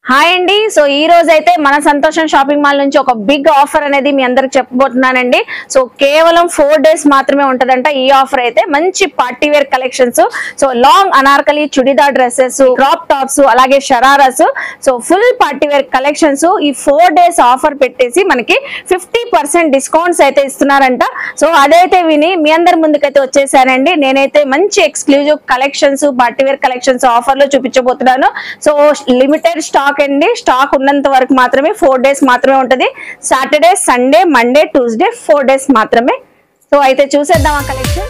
Hi అండి so ఈ రోజు అయితే మన సంతోషం షాపింగ్ మాల్ నుంచి ఒక బిగ్ ఆఫర్ అనేది మీ అందరికి చెప్పబోతున్నానండి సో కేవలం ఫోర్ డేస్ మాత్రమే ఉంటదంట ఈ ఆఫర్ అయితే మంచి party wear collections so long Anarkali churidar dresses crop tops అలాగే shararas so full party wear collections ఈ ఫోర్ డేస్ ఆఫర్ పెట్టేసి మనకి ఫిఫ్టీ పర్సెంట్ డిస్కౌంట్స్ అయితే ఇస్తున్నారంట సో అదైతే విని మీ అందరి ముందుకైతే వచ్చేసానండి నేనైతే మంచి exclusive collections party wear collections offer లో చూపించబోతున్నాను సో లిమిటెడ్ స్టాక్ అండి స్టాక్ ఉన్నంత వరకు మాత్రమే ఫోర్ డేస్ మాత్రమే ఉంటది Saturday Sunday Monday Tuesday four days మాత్రమే సో అయితే చూసేద్దాం ఆ కలెక్షన్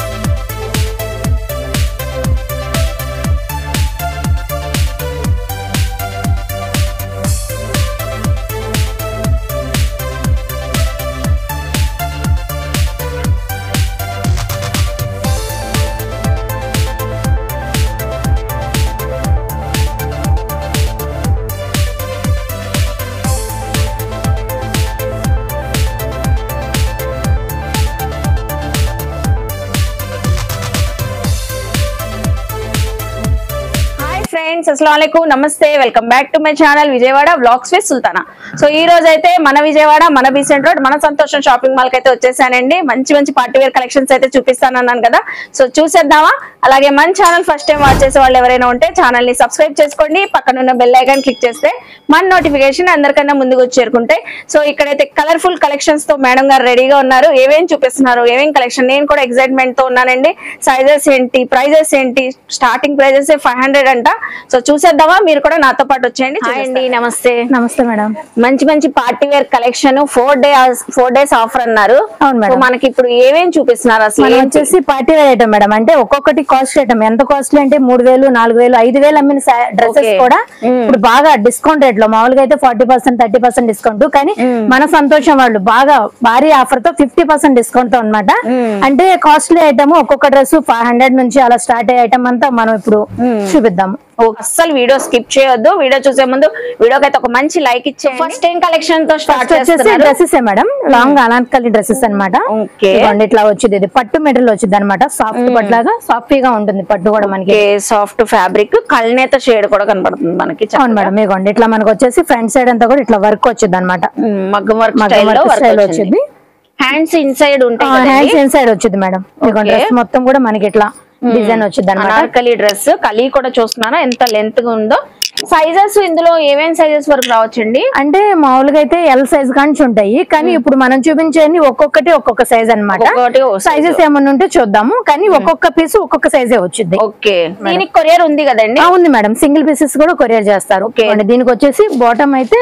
హాయ్ ఫ్రెండ్స్ అస్సలం నమస్తే welcome back to my channel Vijayawada blogs with Sultana so ఈ రోజు అయితే మన విజయవాడ మన బీసెంట్ రోడ్ మన సంతోషం షాపింగ్ మాల్ కి అయితే వచ్చేసానండి మంచి మంచి పార్టీ వేర్ కలెక్షన్స్ అయితే చూపిస్తానన్నాను కదా సో చూసేద్దామా అలాగే మన ఛానల్ ఫస్ట్ టైం వాచ్ చేసే వాళ్ళు ఎవరైనా ఉంటే ఛానల్ ని సబ్స్క్రైబ్ చేసుకోండి పక్కన ఉన్న బెల్ ఐకాన్ క్లిక్ చేస్తే మన నోటిఫికేషన్ అందరికన్నా ముందుకు వచ్చి చేరుకుంటే సో ఇక్కడైతే కలర్ఫుల్ కలెక్షన్స్ తో మేడం గారు రెడీగా ఉన్నారు ఏమేం చూపిస్తున్నారు ఏమేం కలెక్షన్ నేను కూడా ఎక్సైట్మెంట్ తో ఉన్నానండి సైజెస్ ఏంటి ప్రైజెస్ ఏంటి స్టార్టింగ్ ప్రైజెస్ ఫైవ్ హండ్రెడ్ అంట సో చూసేద్దామా మీరు కూడా నాతో పాటు వచ్చేయండి హాయ్ అండి నమస్తే నమస్తే మేడం మంచి మంచి party wear collection four day four days offer అన్నారు అవును మేడం. సో మనకి ఇప్పుడు ఏమేం చూపిస్తున్నారు అసలు మనం ఏంటి? వచ్చేసి పార్టీ వేర్ ఐటమ్ మేడం అంటే ఒక్కొక్కటి కాస్ట్ ఐటమ్ ఎంత కాస్ట్లీ అంటే మూడు వేలు నాలుగు వేలు ఐదు వేలు అమ్మిన డ్రెస్సెస్ Okay. కూడా మ్మ్. ఇప్పుడు బాగా డిస్కౌంట్ రేట్ లో మామూలుగా అయితే forty percent thirty percent discount కానీ మన సంతోషం వాళ్ళు బాగా భారీ ఆఫర్ తో ఫిఫ్టీ పర్సెంట్ డిస్కౌంట్ తో అనమాట అంటే కాస్ట్లీ ఐటమ్ ఒక్కొక్క డ్రెస్ ఫైవ్ హండ్రెడ్ నుంచి అలా స్టార్ట్ అయ్యే ఐటమ్ అంతా మనం ఇప్పుడు చూపిద్దాము ఓ, అస్సలు వీడియో స్కిప్ చేయొద్దు వీడియో చూసే ముందు వీడియోకి అయితే ఒక మంచి లైక్ ఇచ్చేయండి ఫస్ట్ ఏం కలెక్షన్ తో స్టార్ట్ ఫస్ట్ వచ్చేసి చేస్తున్నారు dresses madam long Anarkali dresses అనమాట Okay. ఇట్లా వచ్చింది ఇది పట్టు మెటీరియల్ వచ్చింది అనమాట సాఫ్ట్ పట్టు లాగా సాఫ్టీగా ఉంటుంది పట్టు కూడా మనకి సాఫ్ట్ ఫ్యాబ్రిక్ కల్నేత షేడ్ కూడా కనబడుతుంది మనకి చక్కగా. అవును మేడం ఇదిగోండి ఇట్లా మనకు వచ్చేసి ఫ్రంట్ సైడ్ అంతా కూడా ఇట్లా వర్క్ వచ్చింది అనమాట ఉమ్, మగ్గం వర్క్ మగ్గం స్టైల్ లో work style వర్క్ వచ్చింది. వచ్చింది హ్యాండ్స్ ఇన్సైడ్ ఉంటాయి కదండి. హ్యాండ్స్ ఇన్సైడ్ వచ్చింది మేడం ఇదిగోండి Okay. డ్రెస్ మొత్తం కూడా మనకి ఇట్లా డిజైన్ వచ్చింది అనమాట అనార్కలి డ్రెస్ కలి కూడా చూస్తున్నారా ఎంత లెంత్ గా ఉందో సైజెస్ ఇందులో ఏమేం సైజెస్ వరకు రావచ్చండి అంటే మామూలుగా అయితే ఎల్ సైజ్ కాంచి ఉంటాయి కానీ ఇప్పుడు మనం చూపించేది ఒక్కొక్కటి ఒక్కొక్క సైజ్ అన్నమాట ఒక్కొక్కటి ఓ size. సైజెస్ ఏమన్నా ఉంటే చూద్దాము కానీ ఒక్కొక్క పీస్ ఒక్కొక్క సైజే వచ్చింది ఓకే దీనికి కొరియర్ ఉంది కదండి ఆ, ఉంది మేడం సింగిల్ పీసెస్ కూడా కొరియర్ చేస్తారు Okay. ఇదిగోండి, దీనికి వచ్చేసి బాటమ్ అయితే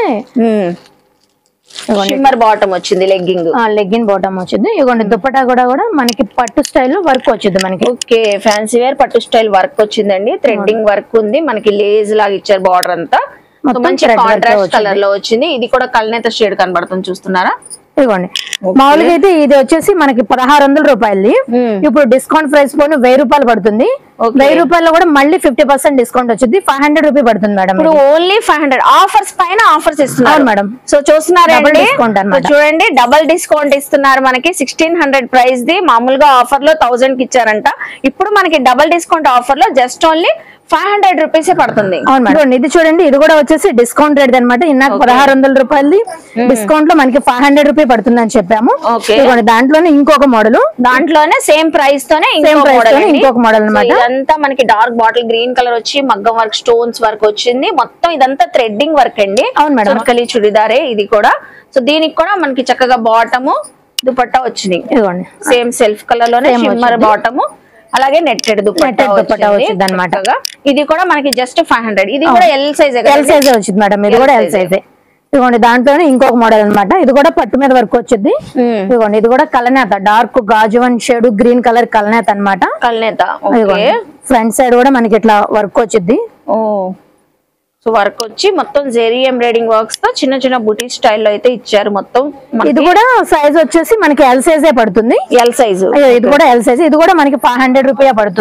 షిమ్మర్ బాటమ్ వచ్చింది లెగ్గింగ్ లెగ్గిన్ బాటమ్ వచ్చింది ఇదిగోండి దుప్పటా కూడా కూడా మనకి పట్టు స్టైల్లో వర్క్ వచ్చింది మనకి ఓకే ఫ్యాన్సీ వేర్ పట్టు స్టైల్ వర్క్ వచ్చిందండి థ్రెడ్డింగ్ వర్క్ ఉంది మనకి లేజ్ లాగా ఇచ్చారు బార్డర్ అంతా So, మొత్తం మంచి thread work కాంట్రాస్ట్ వచ్చింది. కలర్ లో వచ్చింది ఇది కూడా కల్నేత షేడ్ కనబడుతుంది చూస్తున్నారా ఇదిగోండి మామూలుగా అయితే ఇది వచ్చేసి మనకి పదహారు వందల రూపాయలది Hmm. ఇప్పుడు డిస్కౌంట్ ప్రైస్ పోను వెయ్యి రూపాయలు పడుతుంది Okay. వెయ్యి రూపాయల్లో కూడా మళ్ళీ ఫిఫ్టీ పర్సెంట్ డిస్కౌంట్ వచ్చింది ఫైవ్ హండ్రెడ్ రూపీ పడుతుంది మేడం ఇప్పుడు ఓన్లీ ఫైవ్ హండ్రెడ్ ఆఫర్స్ పైన ఆఫర్స్ ఇస్తున్నారు అవును మేడం. సో చూస్తున్నారా Double అండి? discount అన్నమాట. సో చూడండి డబల్ డిస్కౌంట్ ఇస్తున్నారు మనకి సిక్స్టీన్ హండ్రెడ్ ప్రైస్ ది మామూలుగా ఆఫర్ లో థౌసండ్ కి ఇచ్చారంట ఇప్పుడు మనకి డబల్ డిస్కౌంట్ ఆఫర్ లో just only five hundred rupees పడుతుంది అవును మేడం ఇది చూడండి ఇది కూడా వచ్చేసి డిస్కౌంట్ రేట్ అనమాట ఇందాక పదహారు వందల రూపాయలది డిస్కౌంట్ లో మనకి ఫైవ్ హండ్రెడ్ రూపీ పడుతుంది అని చెప్పాము Okay. ఇదిగోండి దాంట్లోనే ఇంకొక మోడల్ దాంట్లోనే సేమ్ ప్రైస్ తోనే ఇంకో Same price మోడల్ తోనే అండి. ఇంకొక model So, అన్నమాట. ఇదంతా మనకి డార్క్ బాటిల్ గ్రీన్ కలర్ వచ్చి మగ్గం వర్క్ స్టోన్స్ వర్క్ వచ్చింది మొత్తం ఇదంతా థ్రెడ్డింగ్ వర్క్ అండి అవును మేడం. చురకలి చుడిదారే ఇది కూడా సో దీనికి కూడా మనకి చక్కగా బాటము దుపట్టా వచ్చింది ఇదిగోండి సేమ్ సెల్ఫ్ కలర్ లోనే Same షిమ్మర్ వచ్చింది. బాటము అలాగే నెట్టెడ్ దుపట్టా Netted దుపట్టా వచ్చిందన్నమాట. చక్కగా. ఇది కూడా మనకి జస్ట్ ఫైవ్ హండ్రెడ్ ఇది కూడా ఎల్ సైజ్ ఎల్ సైజ్ వచ్చింది మేడం ఇది L కూడా ఎల్ size. సైజే ఇదిగోండి దాంట్లోనే ఇంకొక మోడల్ అన్నమాట ఇది కూడా పట్టు మీద వర్క్ వచ్చింది మ్మ్. ఇదిగోండి ఇది కూడా కలనేత డార్క్ గాజు వన్ షేడ్ గ్రీన్ కలర్ కలనేత అన్నమాట కల్నేత ఓకే ఇదిగోండి ఫ్రంట్ సైడ్ కూడా మనకి ఇట్లా వర్క్ వచ్చింది ఓ సో వర్క్ వచ్చి మొత్తం జెరీ ఎంబ్రాయిడింగ్ వర్క్స్ తో చిన్న చిన్న బుటీ స్టైల్లో అయితే ఇచ్చారు మొత్తం ఇది కూడా సైజ్ వచ్చేసి మనకి ఎల్ సైజే పడుతుంది ఎల్ సైజు అయ్యో, ఇది కూడా ఎల్ సైజ్ ఇది కూడా మనకి ఫైవ్ హండ్రెడ్ రూపాయ పడుతుంది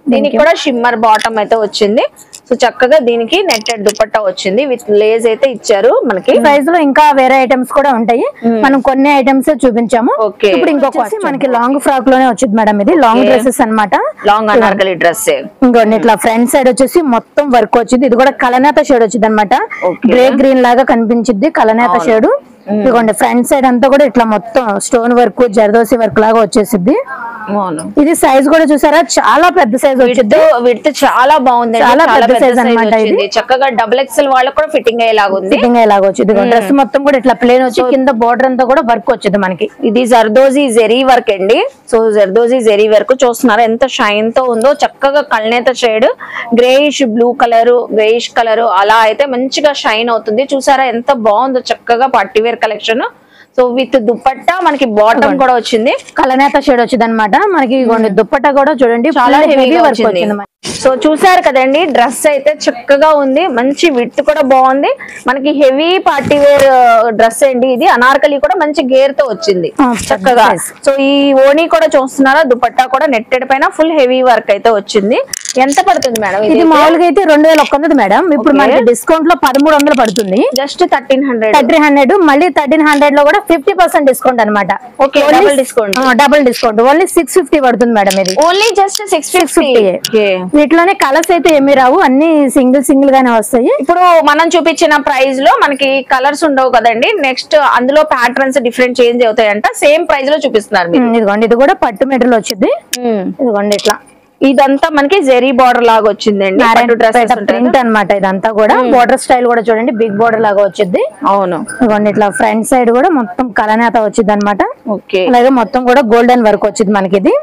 దీనికి కూడా షిమ్మర్ బాటమ్ అయితే వచ్చింది సో చక్కగా దీనికి నెట్టెడ్ దుపట్టా వచ్చింది విత్ లేస్ అయితే ఇచ్చారు మనకి ప్రైస్ లో ఇంకా వేరే ఐటమ్స్ కూడా ఉంటాయి మనం కొన్ని ఐటమ్స్ చూపించాము Okay. ఇప్పుడు ఇంకొక వచ్చి మనకి లాంగ్ ఫ్రాక్ లోనే వచ్చింది మేడం ఇది లాంగ్ డ్రెస్సెస్ అన్నమాట లాంగ్ అనార్కలి డ్రెస్ ఇంకోండి ఇట్లా ఫ్రంట్ సైడ్ వచ్చేసి మొత్తం వర్క్ వచ్చింది ఇది కూడా కలనేత షేడ్ వచ్చింది అనమాట Okay. గ్రే గ్రీన్ లాగా కనిపించింది కలనేత షేడ్ ఇదిగోండి ఫ్రంట్ సైడ్ అంతా కూడా ఇట్లా మొత్తం స్టోన్ వర్క్ జరదోసి వర్క్ లాగా వచ్చేసింది అవును ఇది సైజ్ కూడా చూసారా చాలా పెద్ద సైజ్ వచ్చింది విత్ చాలా బాగుంది చాలా పెద్ద size అన్నమాట ఇది. చక్కగా డబుల్ ఎక్స్ఎల్ వాళ్ళకి కూడా ఫిట్టింగ్ అయ్యేలాగా ఉంది ఫిట్టింగ్ అయ్యేలాగా వచ్చింది డ్రెస్ మొత్తం కూడా ఇట్లా ప్లేన్ వచ్చి కింద బోర్డర్ అంతా కూడా వర్క్ వచ్చింది మనకి ఇది జర్దోజీ జెరీ వర్క్ అండి సో జర్దోజీ జెరీ వర్క్ చూస్తున్నారు ఎంత షైన్ తో ఉందో చక్కగా కళ్ళనేత shade greyish blue colour greyish colour అలా అయితే మంచిగా షైన్ అవుతుంది చూసారా ఎంత బాగుందో చక్కగా పట్టివేర్ కలెక్షన్ సో విత్ దుపట్టా మనకి బాటమ్ కూడా వచ్చింది కలనేత షేడ్ వచ్చింది అనమాట మనకి ఇదిగోండి దుప్పట్టా కూడా చూడండి చాలా హెవీ హెవీగా వర్క్ వచ్చింది వచ్చింది మనకి. సో చూసారు కదండి డ్రెస్ అయితే చక్కగా ఉంది మంచి విత్ కూడా బాగుంది మనకి హెవీ పార్టీ వేర్ డ్రెస్ అండి ఇది అనార్కలి కూడా మంచి గేర్ తో వచ్చింది ఆ, చక్కగా size. సో ఈ ఓణి కూడా చూస్తున్నారా దుపట్టా కూడా నెట్టెడ్ పైన ఫుల్ హెవీ వర్క్ అయితే వచ్చింది ఎంత పడుతుంది మేడం ఇది ఇది మామూలుగా అయితే రెండు వేల ఒక్క వందది మేడం ఇప్పుడు Okay. మనకి డిస్కౌంట్ లో పదమూడు వందలు పడుతుంది just thirteen hundred thirty hundred మళ్ళీ థర్టీన్ హండ్రెడ్ లో కూడా ఫిఫ్టీ పర్సెంట్ డిస్కౌంట్ అనమాట Okay, double discount. Double discount only six fifty పడుతుంది మేడం ఇది ఓన్లీ జస్ట్ సిక్స్ ఫిఫ్టీ 650. వీటిలోనే కలర్స్ అయితే ఏమీ రావు అన్ని సింగిల్ సింగిల్ గానే వస్తాయి ఇప్పుడు మనం చూపించిన ప్రైస్ లో మనకి కలర్స్ ఉండవు కదండి నెక్స్ట్ అందులో ప్యాటర్న్స్ డిఫరెంట్ చేంజ్ అవుతాయంట సేమ్ ప్రైస్ లో చూపిస్తున్నారు మీరు ఉమ్, ఇదిగోండి ఇది కూడా పట్టు మెటీరియల్ వచ్చింది ఇదిగోండి ఇట్లా ఇదంతా మనకి జెరీ బార్డర్ లాగా వచ్చిందండి పట్టు డ్రెస్సెస్ ఉంటాయి ప్రింట్ అన్నమాట ఇదంతా కూడా బోర్డర్ స్టైల్ కూడా చూడండి బిగ్ బోర్డర్ లాగా వచ్చింది అవును ఇదిగోండి ఇట్లా ఫ్రంట్ సైడ్ కూడా మొత్తం కలనేత వచ్చింది అనమాట ఓకే అలాగే మొత్తం కూడా గోల్డెన్ వర్క్ వచ్చింది మనకి ఇది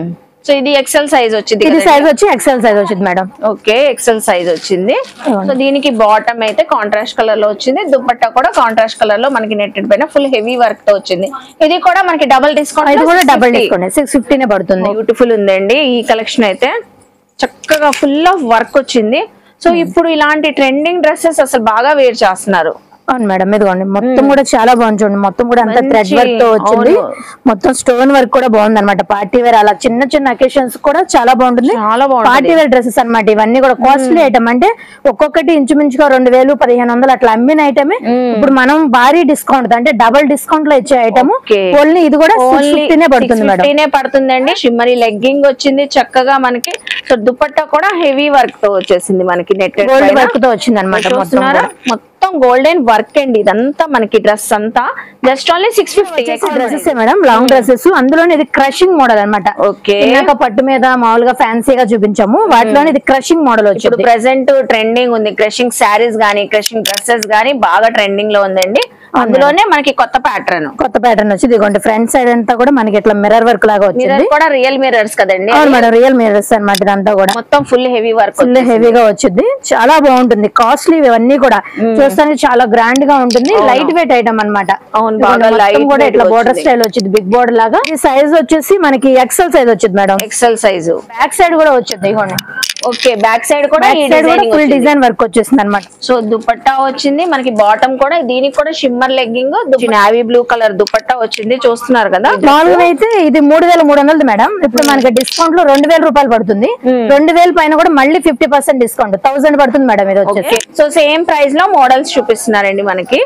సో ఇది ఎక్సెల్ సైజ్ వచ్చింది ఇది సైజ్ వచ్చి ఎక్సెల్ సైజ్ వచ్చింది మేడం ఓకే ఎక్సెల్ సైజ్ వచ్చింది సో దీనికి బాటమ్ అయితే కాంట్రాస్ట్ కలర్ లో వచ్చింది దుపట్టా కూడా కాంట్రాస్ట్ కలర్ లో మనకి నెట్టెడ్ పైన ఫుల్ హెవీ వర్క్ తో వచ్చింది ఇది కూడా మనకి డబుల్ డిస్కౌంట్ ఇది కూడా డబుల్ డిస్కౌంట్ సిక్స్ ఫిఫ్టీనే పడుతుంది బ్యూటిఫుల్ ఉందండి ఈ కలెక్షన్ అయితే చక్కగా ఫుల్ ఆఫ్ వర్క్ వచ్చింది సో ఇప్పుడు ఇలాంటి ట్రెండింగ్ డ్రెస్సెస్ అసలు బాగా వేర్ చేస్తున్నారు అవును మేడం ఇదిగోండి మొత్తం కూడా చాలా బాగుంది చూడండి మొత్తం కూడా అంత థ్రెడ్ మంచి, వర్క్ తో వచ్చింది అవును. మొత్తం స్టోన్ వర్క్ కూడా బాగుంది అనమాట పార్టీ వేర్ అలా చిన్న చిన్న అకేషన్స్ కూడా చాలా బాగుంటుంది చాలా బాగుంటుంది. పార్టీ వేర్ డ్రెస్సెస్ అన్నమాట ఇవన్నీ కూడా కాస్ట్లీ ఐటమ్ అంటే ఒక్కొక్కటి ఇంచుమించుగా రెండు వేలు పదిహేను వందలు అట్లా అమ్మిన ఐటమే ఇప్పుడు మనం భారీ డిస్కౌంట్ అంటే డబుల్ డిస్కౌంట్ లో ఇచ్చే ఐటమ్ Okay. ఓన్లీ ఇది కూడా ఓన్లీ ఫిఫ్టీనే పడుతుంది మేడం ఫిఫ్టీనే పడుతుందండి షిమ్మరీ లెగ్గింగ్ వచ్చింది చక్కగా మనకి సో దుపట్టా కూడా హెవీ వర్క్ తో వచ్చేసింది మనకి నెట్ గోల్డ్ వర్క్ తో వచ్చింది అనమాట మొత్తం చూస్తున్నారా కూడా. మొత్తం గోల్డెన్ వర్క్ అండి ఇదంతా మనకి డ్రెస్ అంతా just only six fifty dresses madam long dresses అందులోనే ఇది క్రషింగ్ మోడల్ అన్నమాట ఓకే ఇందాక పట్టు మీద మామూలుగా ఫ్యాన్సీగా చూపించాము వాటిలోనే ఇది క్రషింగ్ మోడల్ ఇప్పుడు వచ్చింది ప్రెసెంట్ ట్రెండింగ్ ఉంది క్రషింగ్ శారీస్ గానీ క్రషింగ్ డ్రెస్సెస్ గానీ బాగా ట్రెండింగ్ లో ఉందండి అందులోనే మనకి కొత్త ప్యాటర్న్ కొత్త ప్యాటర్న్ వచ్చి ఇదిగోండి ఫ్రంట్ సైడ్ అంతా కూడా మనకి ఇట్లా మిర్రర్ వర్క్ లాగా మిర్రర్ వచ్చింది కూడా రియల్ మిర్రర్స్ కదండి అవును మేడం రియల్ మిర్రర్స్ అన్నమాట ఇదంతా కూడా మొత్తం ఫుల్ హెవీ వర్క్ ఫుల్ హెవీగా వచ్చింది చాలా బాగుంటుంది కాస్ట్లీ ఇవన్నీ కూడా చూస్తానికి చాలా గ్రాండ్ గా ఉంటుంది లైట్ వెయిట్ ఐటమ్ అన్నమాట అవును, ఇదిగోండి, బాగా మొత్తం light కూడా weight ఇట్లా బోర్డర్ వచ్చింది. స్టైల్ వచ్చింది బిగ్ బోర్డర్ లాగా ఈ సైజ్ వచ్చేసి మనకి ఎక్సెల్ సైజ్ వచ్చింది madam XL size back side కూడా వచ్చింది ఇదిగోండి ఓకే బ్యాక్ సైడ్ కూడా బ్యాక్ ఈ సైడ్ కూడా డిజైనింగ్ ఫుల్ వచ్చింది. డిజైన్ వర్క్ వచ్చేసింది అనమాట సో దుపట్టా వచ్చింది మనకి బాటమ్ కూడా దీనికి కూడా shimmer legging navy blue colour dupatta వచ్చింది చూస్తున్నారు కదా మామూలుగా అయితే ఇది మూడు వేల మూడు వందలు మేడం ఇప్పుడు మనకి డిస్కౌంట్ లో రెండు వేల రూపాయలు పడుతుంది రెండు వేల పైన కూడా మళ్ళీ ఫిఫ్టీ పర్సెంట్ డిస్కౌంట్ థౌసండ్ పడుతుంది మేడం ఇది వచ్చేసి ఓకే సో సేమ్ ప్రైస్ లో మోడల్స్ చూపిస్తున్నారండి మనకి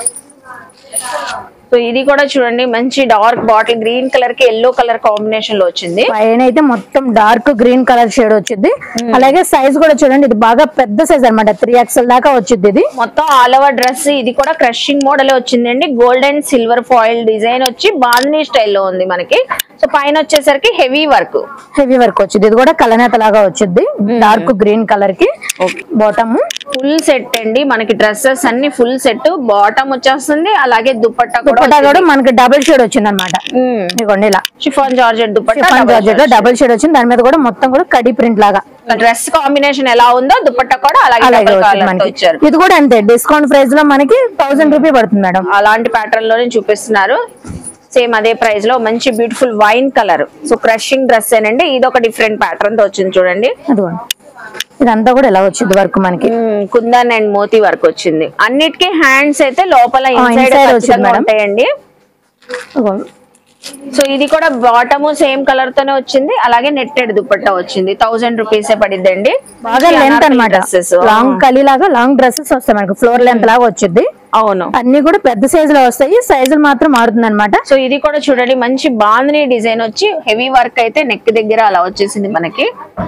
సో ఇది కూడా చూడండి మంచి డార్క్ బాటిల్ గ్రీన్ కలర్ కి ఎల్లో కలర్ కాంబినేషన్ లో వచ్చింది పైన అయితే మొత్తం డార్క్ గ్రీన్ కలర్ షేడ్ వచ్చింది అలాగే సైజ్ కూడా చూడండి ఇది బాగా పెద్ద సైజ్ అన్నమాట త్రీ ఎక్స్ఎల్ దాకా వచ్చింది ఇది మొత్తం ఆల్ ఓవర్ డ్రెస్ ఇది కూడా క్రషింగ్ మోడల్ వచ్చిందండి gold and silver foil design వచ్చి బాందినీ స్టైల్లో ఉంది మనకి సో పైన వచ్చేసరికి హెవీ వర్క్ హెవీ వర్క్ వచ్చింది ఇది కూడా కలనేత లాగా వచ్చింది డార్క్ గ్రీన్ కలర్ కి బాటమ్ ఫుల్ సెట్ అండి మనకి డ్రెస్సెస్ అన్ని ఫుల్ సెట్ బాటమ్ వచ్చేస్తుంది అలాగే దుపట్టా కూడా దుపట్టా కూడా మనకి డబుల్ షేడ్ వచ్చింది అనమాట ఇదిగోండి ఇలా షిఫాన్ జార్జెట్ దుపట్టా జార్జెట్ లో డబుల్ షేడ్ వచ్చింది దాని మీద కూడా మొత్తం కూడా కడి ప్రింట్ లాగా డ్రెస్ కాంబినేషన్ ఎలా ఉందో దుపట్టా కూడా అలాగే అలాగే double వచ్చింది colour తో మనకి ఇచ్చారు ఇది కూడా అంతే డిస్కౌంట్ ప్రైస్ లో మనకి థౌసండ్ రూపీ పడుతుంది మేడం అలాంటి ప్యాటర్న్ లోనే చూపిస్తున్నారు సేమ్ అదే ప్రైస్ లో మంచి beautiful wine colour so crushing dress ఏనండి ఇది ఒక డిఫరెంట్ ప్యాటర్న్ తో వచ్చింది చూడండి అదిగోండి ఇదంతా కూడా ఇలా వచ్చింది వర్క్ మనకి మ్మ్, కుందన్ అండ్ మోతీ వర్క్ వచ్చింది అన్నిటికీ హ్యాండ్స్ అయితే లోపల ఆ, ఇన్సైడ్ inside వచ్చింది మేడం. ఉంటాయండి ఇదిగోండి. సో ఇది కూడా బాటమ్ సేమ్ కలర్ తోనే వచ్చింది అలాగే నెట్టెడ్ దుపట్టా వచ్చింది థౌసండ్ రూపీస్ పడిద్దండి బాగా లెంత్ అన్నమాట డ్రెస్సెస్ లాంగ్ కలి లాగా లాంగ్ డ్రెస్సెస్ వస్తాయి మనకి ఫ్లోర్ లెంత్ లాగా వచ్చింది అవును అన్ని కూడా పెద్ద సైజ్ లో వస్తాయి సైజులు మాత్రం మారుతుంది అనమాట సో ఇది కూడా చూడండి మంచి బాందని డిజైన్ వచ్చి హెవీ వర్క్ అయితే నెక్ దగ్గర అలా వచ్చేసింది మనకి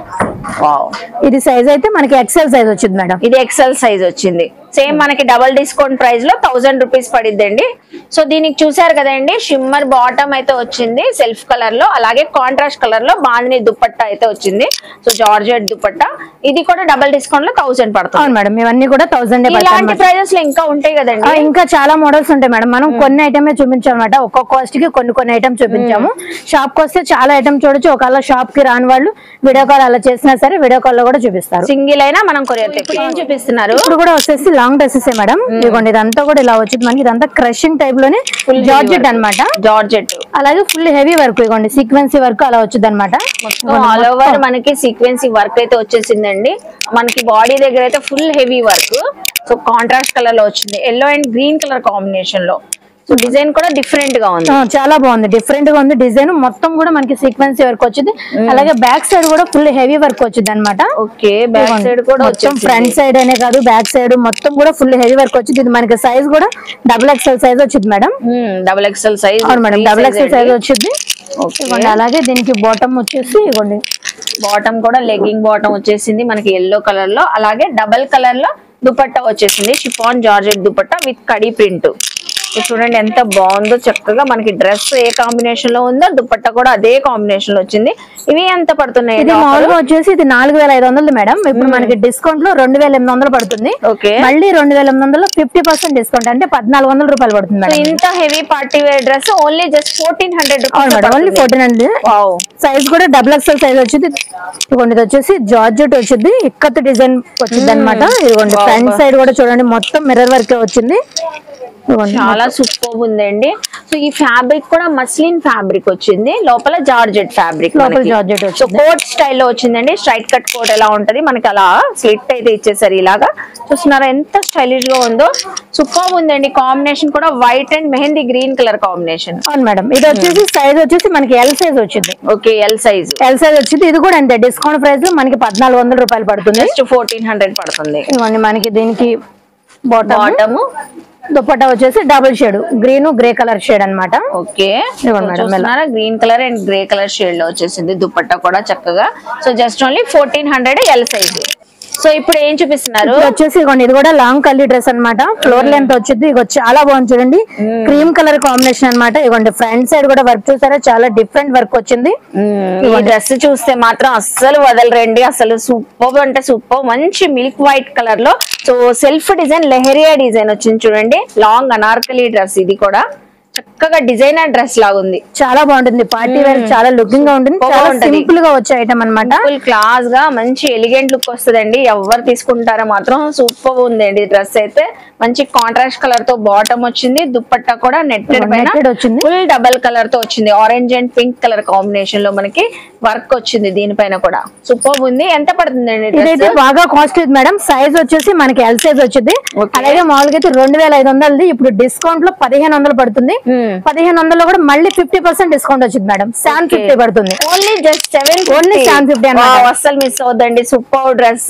వావ్ ఇది సైజ్ అయితే మనకి ఎక్సెల్ సైజ్ వచ్చింది మేడం ఇది ఎక్సెల్ సైజ్ వచ్చింది సేమ్ మనకి డబల్ డిస్కౌంట్ ప్రైస్ లో థౌసండ్ రూపీస్ పడిద్దండి సో దీనికి చూసారు కదండి షిమ్మర్ బాటమ్ అయితే వచ్చింది సెల్ఫ్ కలర్ లో అలాగే కాంట్రాస్ట్ కలర్ లో బాందిని దుపట్టా అయితే వచ్చింది సో జార్జెట్ దుపట్టా ఇది కూడా డబల్ డిస్కౌంట్ లో థౌసండ్ పడుతుంది అవును మేడం ఇవన్నీ కూడా థౌసండ్ ఇలాంటి ప్రైజెస్ లో ఇంకా ఉంటాయి కదండి ఇంకా చాలా మోడల్స్ ఉంటాయి మేడం మనం కొన్ని ఐటమే చూపించామన్నమాట ఒక్కొక్క కాస్ట్ కి కొన్ని కొన్ని ఐటమ్ చూపించాము షాప్ కి వస్తే చాలా ఐటమ్ చూడొచ్చు ఒకవేళ షాప్ కి రాని వాళ్ళు వీడియో కాల్ అలా చేసినా సరే వీడియో కాల్ లో కూడా చూపిస్తారు సింగిల్ అయినా మనం కొరియర్ తెప్పి ఏం చూపిస్తున్నారు ఇప్పుడు కూడా వచ్చేసి లాంగ్ డ్రెస్సెస్ మేడం ఇదిగోండి ఇదంతా కూడా ఇలా వచ్చింది మనకి ఇదంతా క్రషింగ్ టైప్ లోనే జార్జెట్ అన్నమాట జార్జెట్ అలాగే ఫుల్ హెవీ వర్క్ ఇదిగోండి సీక్వెన్సీ వర్క్ అలా వచ్చింది అనమాట ఆల్ ఓవర్ మనకి సీక్వెన్సీ వర్క్ అయితే వచ్చేసిందండి మనకి బాడీ దగ్గర అయితే full heavy work so contrast colour లో వచ్చింది yellow and green colour combination లో సో డిజైన్ కూడా డిఫరెంట్ గా ఉంది చాలా బాగుంది డిఫరెంట్ గా ఉంది డిజైన్ మొత్తం కూడా మనకి సీక్వెన్సీ వర్క్ వచ్చింది అలాగే బ్యాక్ సైడ్ కూడా ఫుల్ హెవీ వర్క్ వచ్చింది అనమాట ఓకే బ్యాక్ సైడ్ కూడా మొత్తం ఫ్రంట్ సైడ్ అనే కాదు బ్యాక్ సైడ్ మొత్తం కూడా ఫుల్ హెవీ వర్క్ వచ్చింది ఇది మనకి సైజ్ కూడా డబుల్ ఎక్స్ఎల్ సైజ్ వచ్చింది మేడం డబుల్ ఎక్స్ఎల్ సైజ్ అవును మేడం డబుల్ ఎక్స్ఎల్ సైజ్ వచ్చింది ఇవ్వండి అలాగే దీనికి బాటమ్ వచ్చేసి ఇవ్వండి బాటమ్ కూడా లెగ్గింగ్ బాటమ్ వచ్చేసింది మనకి ఎల్లో కలర్ లో అలాగే డబల్ కలర్ లో దుపట్టా వచ్చేసింది chiffon georgette dupatta with khadi print చూడండి ఎంత బాగుందో చక్కగా మనకి డ్రెస్ ఏ కాంబినేషన్ లో ఉందో దుపట్టా కూడా అదే కాంబినేషన్ లో వచ్చింది ఇవి ఎంత పడుతున్నాయి ఇది మామూలుగా వచ్చేసి ఇది నాలుగు వేల ఐదు వందలు మేడం ఇప్పుడు మనకి డిస్కౌంట్ లో రెండు వేల ఎనిమిది వందలు పడుతుంది ఓకే మళ్ళీ రెండు వేల ఎనిమిది వందలు ఫిఫ్టీ పర్సెంట్ డిస్కౌంట్ అంటే పద్నాలుగు వందల రూపాయలు పడుతుంది సో మేడం ఇంత heavy party wear dress only just fourteen hundred అవును madam only fourteen hundred wow size కూడా డబుల్ ఎక్స్ఎల్ సైజ్ వచ్చింది ఇదిగోండి ఇది వచ్చేసి జార్జెట్ వచ్చింది ఇక్కత్ డిజైన్ వచ్చింది అనమాట ఇదిగోండి ఫ్రంట్ సైడ్ కూడా చూడండి మొత్తం మిర్రర్ వర్క్ వచ్చింది ఇదిగోండి చాలా సూపర్ ఉందండి సో ఈ ఫ్యాబ్రిక్ కూడా మస్లిన్ ఫ్యాబ్రిక్ వచ్చింది లోపల జార్జెట్ ఫ్యాబ్రిక్ లోపల జార్జెట్ సో వచ్చింది కోట్ స్టైల్లో వచ్చిందండి స్ట్రైట్ కట్ కోట్ ఎలా ఉంటది మనకి అలా స్లిట్ అయితే ఇచ్చేసారు ఇలాగా చూస్తున్నారా ఎంత స్టైలిష్ గా ఉందో సూపర్ ఉందండి కాంబినేషన్ కూడా white and mehndi green colour combination అవును మేడం ఇది వచ్చేసి సైజ్ వచ్చేసి మనకి ఎల్ సైజ్ వచ్చింది okay L size L size వచ్చింది ఇది కూడా అంతే డిస్కౌంట్ ప్రైస్ లో మనకి పద్నాలుగు వందల రూపాయలు పడుతుంది జస్ట్ ఫోర్టీన్ హండ్రెడ్ పడుతుంది ఇవ్వండి మనకి దీనికి బాటమ్ బాటమ్ దుపట్టా వచ్చేసి double shade green grey colour shade అన్నమాట ఓకే ఇదిగోండి మేడం, చూస్తున్నారా green colour and grey colour shade లో వచ్చేసింది దుపట్టా కూడా చక్కగా so just only fourteen hundred L size so ఇప్పుడు ఏం చూపిస్తున్నారు ఇది వచ్చేసి ఇగోండి ఇది కూడా లాంగ్ కల్లీ డ్రెస్ అన్నమాట ఫ్లోర్ లెంత్ వచ్చింది ఇగో చాలా బాగుంది చూడండి క్రీమ్ కలర్ కాంబినేషన్ అన్నమాట ఇగోండి ఫ్రంట్ సైడ్ కూడా వర్క్ చూసారా చాలా డిఫరెంట్ వర్క్ వచ్చింది ఈ డ్రెస్ చూస్తే మాత్రం అస్సలు వదలరండి అసలు సూపర్ అంటే సూపర్ మంచి మిల్క్ వైట్ కలర్ లో so self design leheriya design వచ్చింది చూడండి లాంగ్ అనార్కలి డ్రెస్ ఇది కూడా చక్కగా డిజైనర్ డ్రెస్ లాగా ఉంది చాలా బాగుంటుంది పార్టీ వేర్ చాలా లుకింగ్ గా ఉంటుంది Super చాలా ఉంటది. సింపుల్ గా వచ్చే ఐటమ్ అన్నమాట ఫుల్ క్లాస్ గా మంచి ఎలిగెంట్ లుక్ వస్తుందండి ఎవరు తీసుకుంటారో మాత్రం సూపర్ ఉందండి డ్రెస్ అయితే మంచి కాంట్రాస్ట్ కలర్ తో బాటమ్ వచ్చింది దుప్పట్టా కూడా నెట్టెడ్ పైన Netted వచ్చింది. ఫుల్ డబల్ కలర్ తో వచ్చింది orange and pink colour combination లో మనకి వర్క్ వచ్చింది దీనిపైన కూడా సూపర్ ఉంది ఎంత పడుతుందండి ఇదైతే డ్రెస్ బాగా కాస్ట్లీ మేడం సైజ్ వచ్చేసి మనకి ఎల్ సైజ్ వచ్చింది Okay. అలాగే మామూలుగా అయితే రెండు వేల ఐదు వందలది ఇప్పుడు డిస్కౌంట్ లో పదిహేను వందలు పడుతుంది పదిహేను వందల్లో కూడా మళ్ళీ ఫిఫ్టీ పర్సెంట్ డిస్కౌంట్ వచ్చింది మేడం సెవెన్ ఫిఫ్టీ పడుతుంది ఓన్లీ జస్ట్ సెవెన్ Only 750 అన్నమాట. అస్సలు మిస్ అవుద్దండి సూపర్ డ్రెస్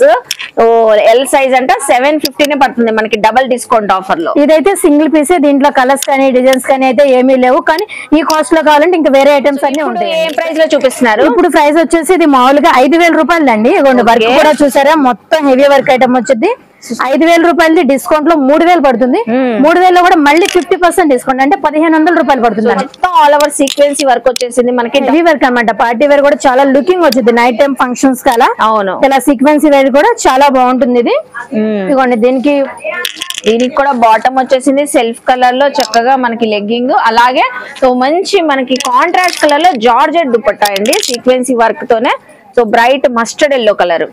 ఎల్ సైజ్ అంటే సెవెన్ ఫిఫ్టీనే పడుతుంది మనకి డబల్ డిస్కౌంట్ ఆఫర్ లో ఇదైతే సింగిల్ పీస్ దీంట్లో కలర్స్ కానీ డిజైన్స్ కానీ అయితే ఏమీ లేవు కానీ ఈ కాస్ట్ లో కావాలంటే ఇంకా వేరే ఐటమ్స్ అన్ని ఇప్పుడు ఉంటాయి ఏ ప్రైస్ లో చూపిస్తున్నారు ఇప్పుడు ప్రైస్ వచ్చేసి ఇది మామూలుగా ఐదు వేల రూపాయలు అండి ఇదిగోండి వర్క్ Okay. కూడా చూసారా మొత్తం హెవీ వర్క్ ఐటమ్ వచ్చింది ఐదు వేల రూపాయలది డిస్కౌంట్ లో మూడు వేలు పడుతుంది మూడు వేలలో కూడా మళ్ళీ ఫిఫ్టీ పర్సెంట్ డిస్కౌంట్ అంటే పదిహేను వందల రూపాయలు పడుతుంది మేడం. మొత్తం ఆల్ ఓవర్ సీక్వెన్సీ వర్క్ వచ్చేసింది మనకి హెవీ వర్క్ అన్నమాట పార్టీ వేర్ కూడా చాలా లుకింగ్ వచ్చింది నైట్ టైం ఫంక్షన్స్ కలా అవును ఇలా సీక్వెన్సీ వేర్ కూడా చాలా బాగుంటుంది ఇది ఇదిగోండి దీనికి దీనికి కూడా బాటమ్ వచ్చేసింది సెల్ఫ్ కలర్ లో చక్కగా మనకి లెగ్గింగ్ అలాగే సో మంచి మనకి కాంట్రాస్ట్ కలర్ లో జార్జెట్ దుపట్టా అండి సీక్వెన్సీ వర్క్ తోనే so bright mustard yellow colour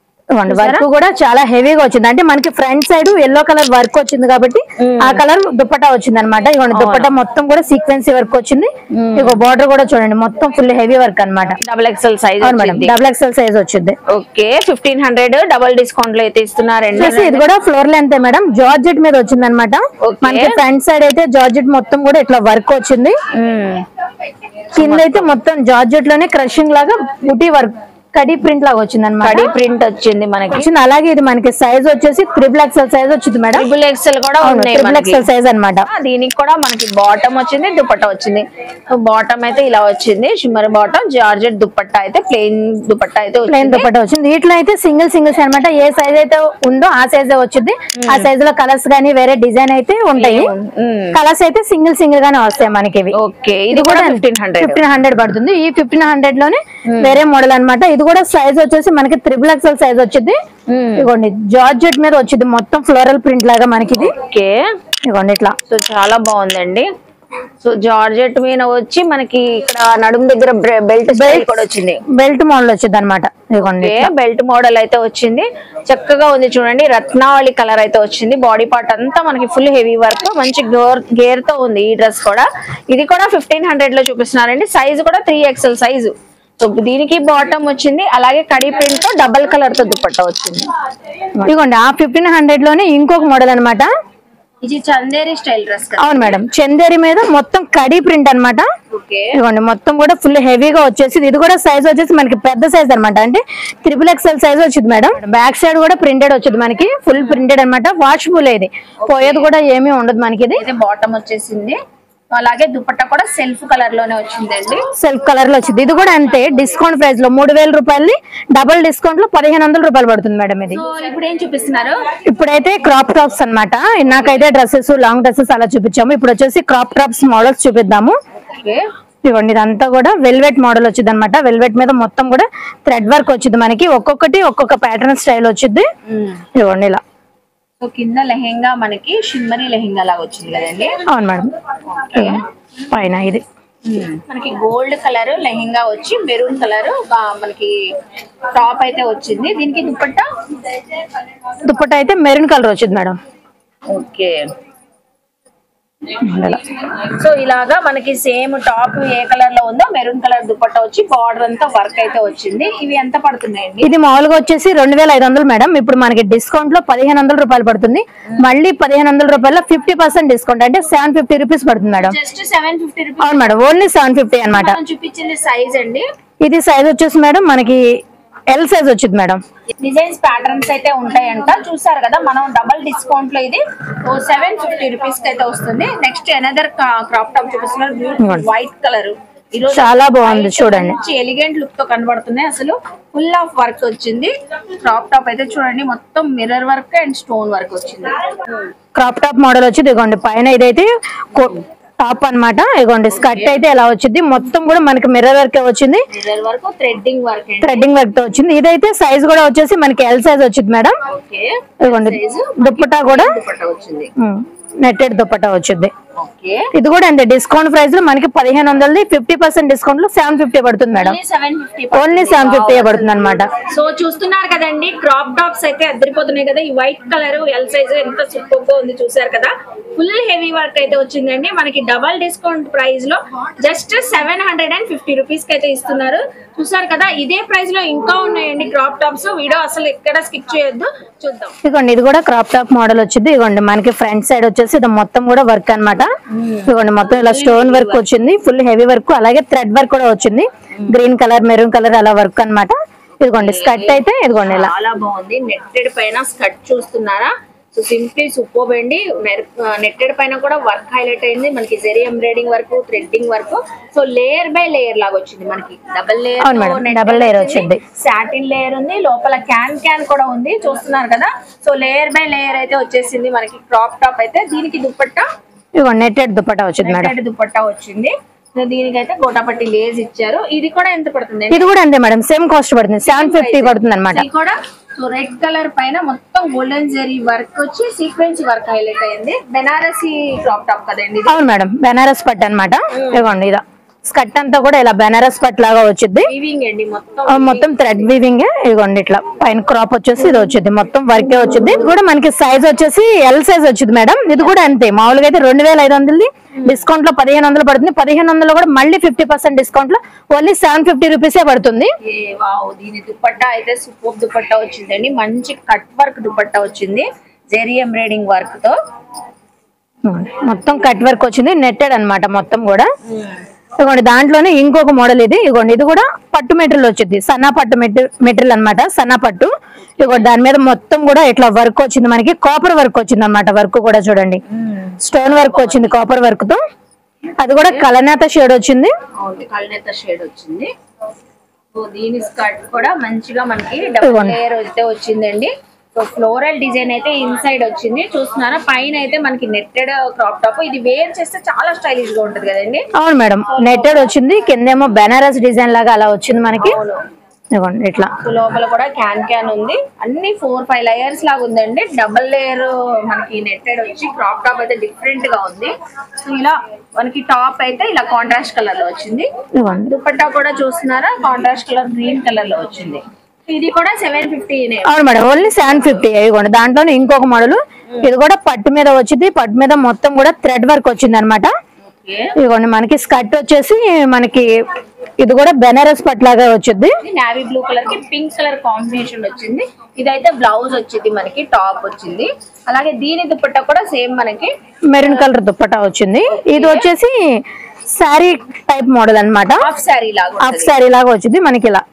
work కూడా చాలా హెవీగా వచ్చింది అంటే మనకి front side yellow colour work వచ్చింది కాబట్టి ఆ కలర్ దుపట్టా వచ్చింది అనమాట ఇదిగోండి దుపట్టా మొత్తం కూడా సీక్వెన్సీ వర్క్ వచ్చింది ఇక బార్డర్ కూడా చూడండి మొత్తం ఫుల్ హెవీ వర్క్ అన్నమాట డబుల్ ఎక్స్ఎల్ సైజ్ అవును మేడం డబుల్ ఎక్స్ఎల్ సైజ్ వచ్చింది okay fifteen hundred double discount లో అయితే ఇస్తున్నారండి వచ్చేసి ఇది కూడా ఫ్లోర్ లెంత్ మేడం జార్జెట్ మీద వచ్చింది అనమాట Okay. మనకి ఫ్రంట్ సైడ్ అయితే జార్జెట్ మొత్తం కూడా ఇట్లా వర్క్ వచ్చింది మ్మ్. కింద అయితే మొత్తం జార్జెట్ లోనే క్రషింగ్ లాగా బుటీ వర్క్ కడీ ప్రింట్ లాగా వచ్చింది అనమాట కడి ప్రింట్ వచ్చింది మనకి వచ్చింది అలాగే ఇది మనకి సైజ్ వచ్చేసి త్రిబుల్ ఎక్స్ఎల్ సైజ్ వచ్చింది మేడం ట్రిపుల్ ఎక్సెల్ కూడా ఉన్నాయి ట్రిబుల్ మనకి ఎక్స్ఎల్ సైజ్ అన్నమాట ఆ, దీనికి కూడా మనకి బాటమ్ వచ్చింది దుపట్టా వచ్చింది బాటమ్ అయితే ఇలా వచ్చింది షిమ్మర్ బాటమ్ జార్జెట్ దుపట్టా అయితే ప్లెయిన్ దుపట్టా అయితే ప్లెయిన్ వచ్చింది దుపట్టా వచ్చింది వీటిలో అయితే సింగిల్ సింగిల్స్ అన్నమాట ఏ సైజ్ అయితే ఉందో ఆ సైజ్ వచ్చింది ఆ సైజ్ లో కలర్స్ గానీ వేరే డిజైన్ అయితే ఉంటాయి మ్మ్. కలర్స్ అయితే సింగిల్ సింగిల్ గానే వస్తాయి మనకి ఇవి ఓకే ఇది కూడా ఫిఫ్టీన్ హండ్రెడ్ ఫిఫ్టీన్ హండ్రెడ్ పడుతుంది ఈ ఫిఫ్టీన్ హండ్రెడ్ లోనే వేరే మోడల్ అన్నమాట ఇది కూడా సైజ్ వచ్చేసి మనకి త్రిబుల్ ఎక్స్ఎల్ సైజ్ వచ్చింది ఇదిగోండి జార్జెట్ మీద వచ్చింది మొత్తం ఫ్లోరల్ ప్రింట్ లాగా మనకి ఇది ఓకే ఇదిగోండి ఇట్లా సో చాలా బాగుందండి సో జార్జెట్ మీద వచ్చి మనకి ఇక్కడ నడుము దగ్గర బెల్ట్ స్టైల్ కూడా వచ్చింది బెల్ట్ మోడల్ వచ్చింది అనమాట ఇదిగోండి ఓకే బెల్ట్ మోడల్ అయితే వచ్చింది చక్కగా ఉంది చూడండి రత్నావళి కలర్ అయితే వచ్చింది బాడీ పార్ట్ అంతా మనకి ఫుల్ హెవీ వర్క్ మంచి గేర్ గేర్ తో ఉంది ఈ డ్రెస్ కూడా ఇది కూడా ఫిఫ్టీన్ హండ్రెడ్ లో చూపిస్తున్నారండి సైజ్ కూడా త్రీ ఎక్స్ఎల్ సైజు సో దీనికి బాటమ్ వచ్చింది అలాగే కడి ప్రింట్ తో డబల్ కలర్ తో దుపట్టా వచ్చింది ఇదిగోండి ఆ ఫిఫ్టీన్ హండ్రెడ్ లోనే ఇంకొక మోడల్ అన్నమాట ఇది చందేరి స్టైల్ డ్రెస్ కదా అవును మేడం చందేరి మీద మొత్తం కడీ ప్రింట్ అన్నమాట ఓకే ఇదిగోండి మొత్తం కూడా ఫుల్ హెవీగా వచ్చేసి ఇది కూడా సైజ్ వచ్చేసి మనకి పెద్ద సైజ్ అన్నమాట అంటే త్రిపుల్ ఎక్స్ఎల్ సైజ్ వచ్చింది మేడం బ్యాక్ సైడ్ కూడా ప్రింటెడ్ వచ్చింది మనకి ఫుల్ ప్రింటెడ్ అన్నమాట వాషబుల్ ఇది పోయేది కూడా ఏమీ ఉండదు మనకి ఇది అయితే బాటమ్ వచ్చేసింది అలాగే దుపట్టా కూడా సెల్ఫ్ కలర్ లోనే వచ్చిందండి సెల్ఫ్ కలర్ లో వచ్చింది ఇది కూడా అంతే డిస్కౌంట్ ప్రైస్ లో మూడు వేల రూపాయలు డబుల్ డిస్కౌంట్ లో పదిహేను వందల రూపాయలు పడుతుంది మేడం ఇది సో ఇప్పుడు ఏం చూపిస్తున్నారు ఇప్పుడైతే క్రాప్ టాప్స్ అన్నమాట నాకైతే డ్రెస్సెస్ లాంగ్ డ్రెస్సెస్ అలా చూపించాము ఇప్పుడు వచ్చేసి క్రాప్ టాప్స్ మోడల్స్ చూపిద్దాము ఓకే ఇవ్వండి ఇదంతా కూడా వెల్వెట్ మోడల్ వచ్చింది అనమాట వెల్వెట్ మీద మొత్తం కూడా థ్రెడ్ వర్క్ వచ్చింది మనకి ఒక్కొక్కటి ఒక్కొక్క ప్యాటర్న్ స్టైల్ వచ్చింది ఇవ్వండి ఇలా సో కింద లెహెంగా మనకి షిమ్మరీ లెహెంగా లాగా వచ్చింది కదండి అవును మేడం ఇదిగోండి. పైన ఇది మనకి గోల్డ్ కలర్ లెహెంగా వచ్చి మెరూన్ కలర్ మనకి టాప్ అయితే వచ్చింది దీనికి దుపట్టా దుప్పట అయితే మెరూన్ కలర్ వచ్చింది మేడం ఓకే ఇలా. సో ఇలాగా మనకి సేమ్ టాప్ ఏ కలర్ లో ఉందో మెరూన్ కలర్ దుపట్టా వచ్చి బార్డర్ అంతా వర్క్ అయితే వచ్చింది ఇవి ఎంత పడుతున్నాయండి ఇది మామూలుగా వచ్చేసి రెండు వేల ఐదు వందలు మేడం ఇప్పుడు మనకి డిస్కౌంట్ లో పదిహేను వందల రూపాయలు పడుతుంది మళ్ళీ పదిహేను వందల రూపాయల ఫిఫ్టీ పర్సెంట్ డిస్కౌంట్ అంటే సెవెన్ ఫిఫ్టీ రూపీస్ పడుతుంది madam just seven fifty rupees అవును మేడం ఓన్లీ సెవెన్ ఫిఫ్టీ అనమాట మనం చూపించింది సైజ్ అండి ఇది సైజ్ వచ్చేసి మేడం మనకి ఎల్ సైజ్ వచ్చింది మేడం డిజైన్స్ ప్యాటర్న్స్ అయితే ఉంటాయంట చూసారు కదా మనం డబల్ డిస్కౌంట్ లో ఇది సెవెన్ ఫిఫ్టీ రూపీస్ కి అయితే వస్తుంది నెక్స్ట్ ఎనదర్ క్రాప్ టాప్ చూపిస్తున్నారు బ్యూటిఫుల్ వైట్ కలర్ ఈరోజు చాలా బాగుంది చూడండి మంచి ఎలిగెంట్ లుక్ తో కనబడుతున్నాయి అసలు ఫుల్ ఆఫ్ వర్క్ వచ్చింది క్రాప్ టాప్ అయితే చూడండి మొత్తం mirror work and stone work వచ్చింది క్రాప్ టాప్ మోడల్ వచ్చి ఇదిగోండి పైన ఇదైతే టాప్ అన్నమాట ఇదిగోండి స్కర్ట్ అయితే ఎలా వచ్చింది మొత్తం కూడా మనకి మిర్రర్ వర్క్ వచ్చింది మిర్రర్ వర్క్ థ్రెడ్డింగ్ వర్క్ అండి థ్రెడ్డింగ్ వర్క్ తో వచ్చింది ఇదైతే సైజ్ కూడా వచ్చేసి మనకి ఎల్ సైజ్ వచ్చింది మేడం ఓకే ఇదిగోండి దుప్పటా కూడా దుపట్టా వచ్చింది నెట్టెడ్ దుప్పటా వచ్చింది ఓకే ఇది కూడా అంతే డిస్కౌంట్ ప్రైస్ లో మనకి పదిహేను వందలది ఫిఫ్టీ పర్సెంట్ డిస్కౌంట్ లో సెవెన్ ఫిఫ్టీ పడుతుంది madam seven fifty only seven fifty పడుతుంది అనమాట సో చూస్తున్నారు కదండి క్రాప్ టాప్స్ అయితే అద్దరిపోతున్నాయి కదా ఈ వైట్ కలర్ ఎల్ సైజ్ ఎంత సూపర్ గా ఉంది చూసారు కదా ఫుల్ హెవీ వర్క్ అయితే వచ్చిందండి మనకి డబల్ డిస్కౌంట్ ప్రైస్ లో just seven hundred and fifty rupees కి అయితే ఇస్తున్నారు చూసారు కదా ఇదే ప్రైస్ లో ఇంకా ఉన్నాయండి క్రాప్ టాప్స్ వీడియో అసలు ఎక్కడ స్కిప్ చేయొద్దు చూద్దాం ఇదిగోండి ఇది కూడా క్రాప్ టాప్ మోడల్ వచ్చింది ఇదిగోండి మనకి ఫ్రంట్ సైడ్ వచ్చేసి ఇది మొత్తం కూడా వర్క్ అన్నమాట ఇదిగోండి మొత్తం ఇలా స్టోన్ వర్క్ వచ్చింది ఫుల్ హెవీ వర్క్ అలాగే థ్రెడ్ వర్క్ కూడా వచ్చింది గ్రీన్ కలర్ మెరూన్ కలర్ అలా వర్క్ అన్నమాట ఇదిగోండి స్కర్ట్ అయితే ఇదిగోండి ఇలా చాలా బాగుంది నెట్టెడ్ పైన స్కర్ట్ చూస్తున్నారా సో సింప్లీ సూపర్ అండి నెట్టెడ్ పైన కూడా వర్క్ హైలైట్ అయింది మనకి zari embroidering work threading work so layer by layer లాగా వచ్చింది మనకి డబల్ అవును మేడం, లేయర్ double layer వచ్చింది. సాటిన్ లేయర్ ఉంది లోపల క్యాన్ క్యాన్ కూడా ఉంది చూస్తున్నారు కదా సో లేయర్ బై లేయర్ అయితే వచ్చేసింది మనకి క్రాప్ టాప్ అయితే దీనికి దుపట్టా ఇదిగోండి నెట్టెడ్ దుప్పటా వచ్చింది మేడం నెట్టెడ్ దుపట్టా వచ్చింది సో దీనికైతే గోటాపట్టి లేస్ ఇచ్చారు ఇది కూడా ఎంత పడుతుంది ఇది కూడా అంతే మేడం సేమ్ కాస్ట్ పడుతుంది సెవెన్ ఫిఫ్టీ పడుతుంది అనమాట ఇది కూడా సో రెడ్ కలర్ పైన మొత్తం గోల్డెన్ జెరీ వర్క్ వచ్చి సీక్వెన్స్ వర్క్ హైలైట్ అయింది బెనారసి క్రాప్ టాప్ కదండి ఇది అవును మేడం బెనారస్ పట్టు అనమాట ఇదిగోండి ఇలా స్కర్ట్ అంతా కూడా ఇలా బెనారస్ పట్టు లాగా వచ్చింది వీవింగ్ అండి మొత్తం ఆ, మొత్తం థ్రెడ్ వీవింగ్ ఇదిగోండి ఇట్లా పైన క్రాప్ వచ్చేసి ఇది వచ్చింది మొత్తం వర్కే వచ్చింది ఇది కూడా మనకి సైజ్ వచ్చేసి ఎల్ సైజ్ వచ్చింది మేడం ఇది కూడా అంతే మామూలుగా అయితే రెండు వేల ఐదు వందలది డిస్కౌంట్ లో పదిహేను వందలు పడుతుంది పదిహేను వందలు కూడా మళ్ళీ ఫిఫ్టీ పర్సెంట్ డిస్కౌంట్ లో ఓన్లీ సెవెన్ ఫిఫ్టీ రూపీసే పడుతుంది ఏ వావ్ దీని దుపట్టా అయితే సూపర్ దుపట్టా వచ్చిందండి మంచి కట్ వర్క్ దుపట్టా వచ్చింది జెరీ ఎంబ్రాయిడింగ్ వర్క్ తో మొత్తం కట్ వర్క్ వచ్చింది నెట్టెడ్ అన్నమాట మొత్తం కూడా ఇదిగోండి దాంట్లోనే ఇంకొక మోడల్ ఇది ఇదిగోండి ఇది కూడా పట్టు మెటీరియల్ వచ్చింది సన్నా పట్టు మెటీరియల్ అన్నమాట సన్నా పట్టు ఇదిగోండి దాని మీద మొత్తం కూడా ఇట్లా వర్క్ వచ్చింది మనకి కాపర్ వర్క్ వచ్చింది అనమాట వర్క్ కూడా చూడండి స్టోన్ వర్క్ వచ్చింది కాపర్ వర్క్ తో అది కూడా కలనేత షేడ్ వచ్చింది అవును కళ్ళనెత్త షేడ్ వచ్చింది సో దీని స్కర్ట్ కూడా మంచిగా మనకి డబుల్ ఇదిగోండి. లేయర్ అయితే వచ్చిందండి సో ఫ్లోరల్ డిజైన్ అయితే ఇన్సైడ్ వచ్చింది చూస్తున్నారా పైన అయితే మనకి నెట్టెడ్ క్రాప్ టాప్ ఇది వేర్ చేస్తే చాలా స్టైలిష్ గా ఉంటది కదండి అవును మేడం నెట్టెడ్ వచ్చింది కిందేమో బెనారస్ డిజైన్ లాగా అలా వచ్చింది మనకి అవును ఇదిగోండి ఇట్లా సో లోపల కూడా క్యాన్ క్యాన్ ఉంది అన్ని ఫోర్ ఫైవ్ లేయర్స్ లాగా ఉందండి డబల్ లేయర్ మనకి నెట్టెడ్ వచ్చి క్రాప్ టాప్ అయితే డిఫరెంట్ గా ఉంది సో ఇలా మనకి టాప్ అయితే ఇలా కాంట్రాస్ట్ కలర్ లో వచ్చింది ఇదిగోండి దుపట్టా కూడా చూస్తున్నారా కాంట్రాస్ట్ కలర్ గ్రీన్ కలర్ లో వచ్చింది ఇది కూడా సెవెన్ ఫిఫ్టీ అవును మేడం ఓన్లీ సెవెన్ ఫిఫ్టీ ఇదిగోండి దాంట్లోనే ఇంకొక మోడల్ ఇది కూడా పట్టు మీద వచ్చింది పట్టు మీద మొత్తం కూడా థ్రెడ్ వర్క్ వచ్చింది అనమాట ఓకే ఇదిగోండి మనకి స్కర్ట్ వచ్చేసి మనకి ఇది కూడా బెనారస్ పట్లాగా వచ్చింది ఇది నావీ బ్లూ కలర్ కి పింక్ కలర్ కాంబినేషన్ వచ్చింది ఇదైతే బ్లౌజ్ వచ్చింది మనకి టాప్ వచ్చింది అలాగే దీని దుపట్టా కూడా సేమ్ మనకి మెరూన్ కలర్ దుప్పటా వచ్చింది ఇది వచ్చేసి శారీ టైప్ మోడల్ అన్నమాట హాఫ్ శారీ లాగా హాఫ్ శారీ లాగా వచ్చింది మనకి ఇలా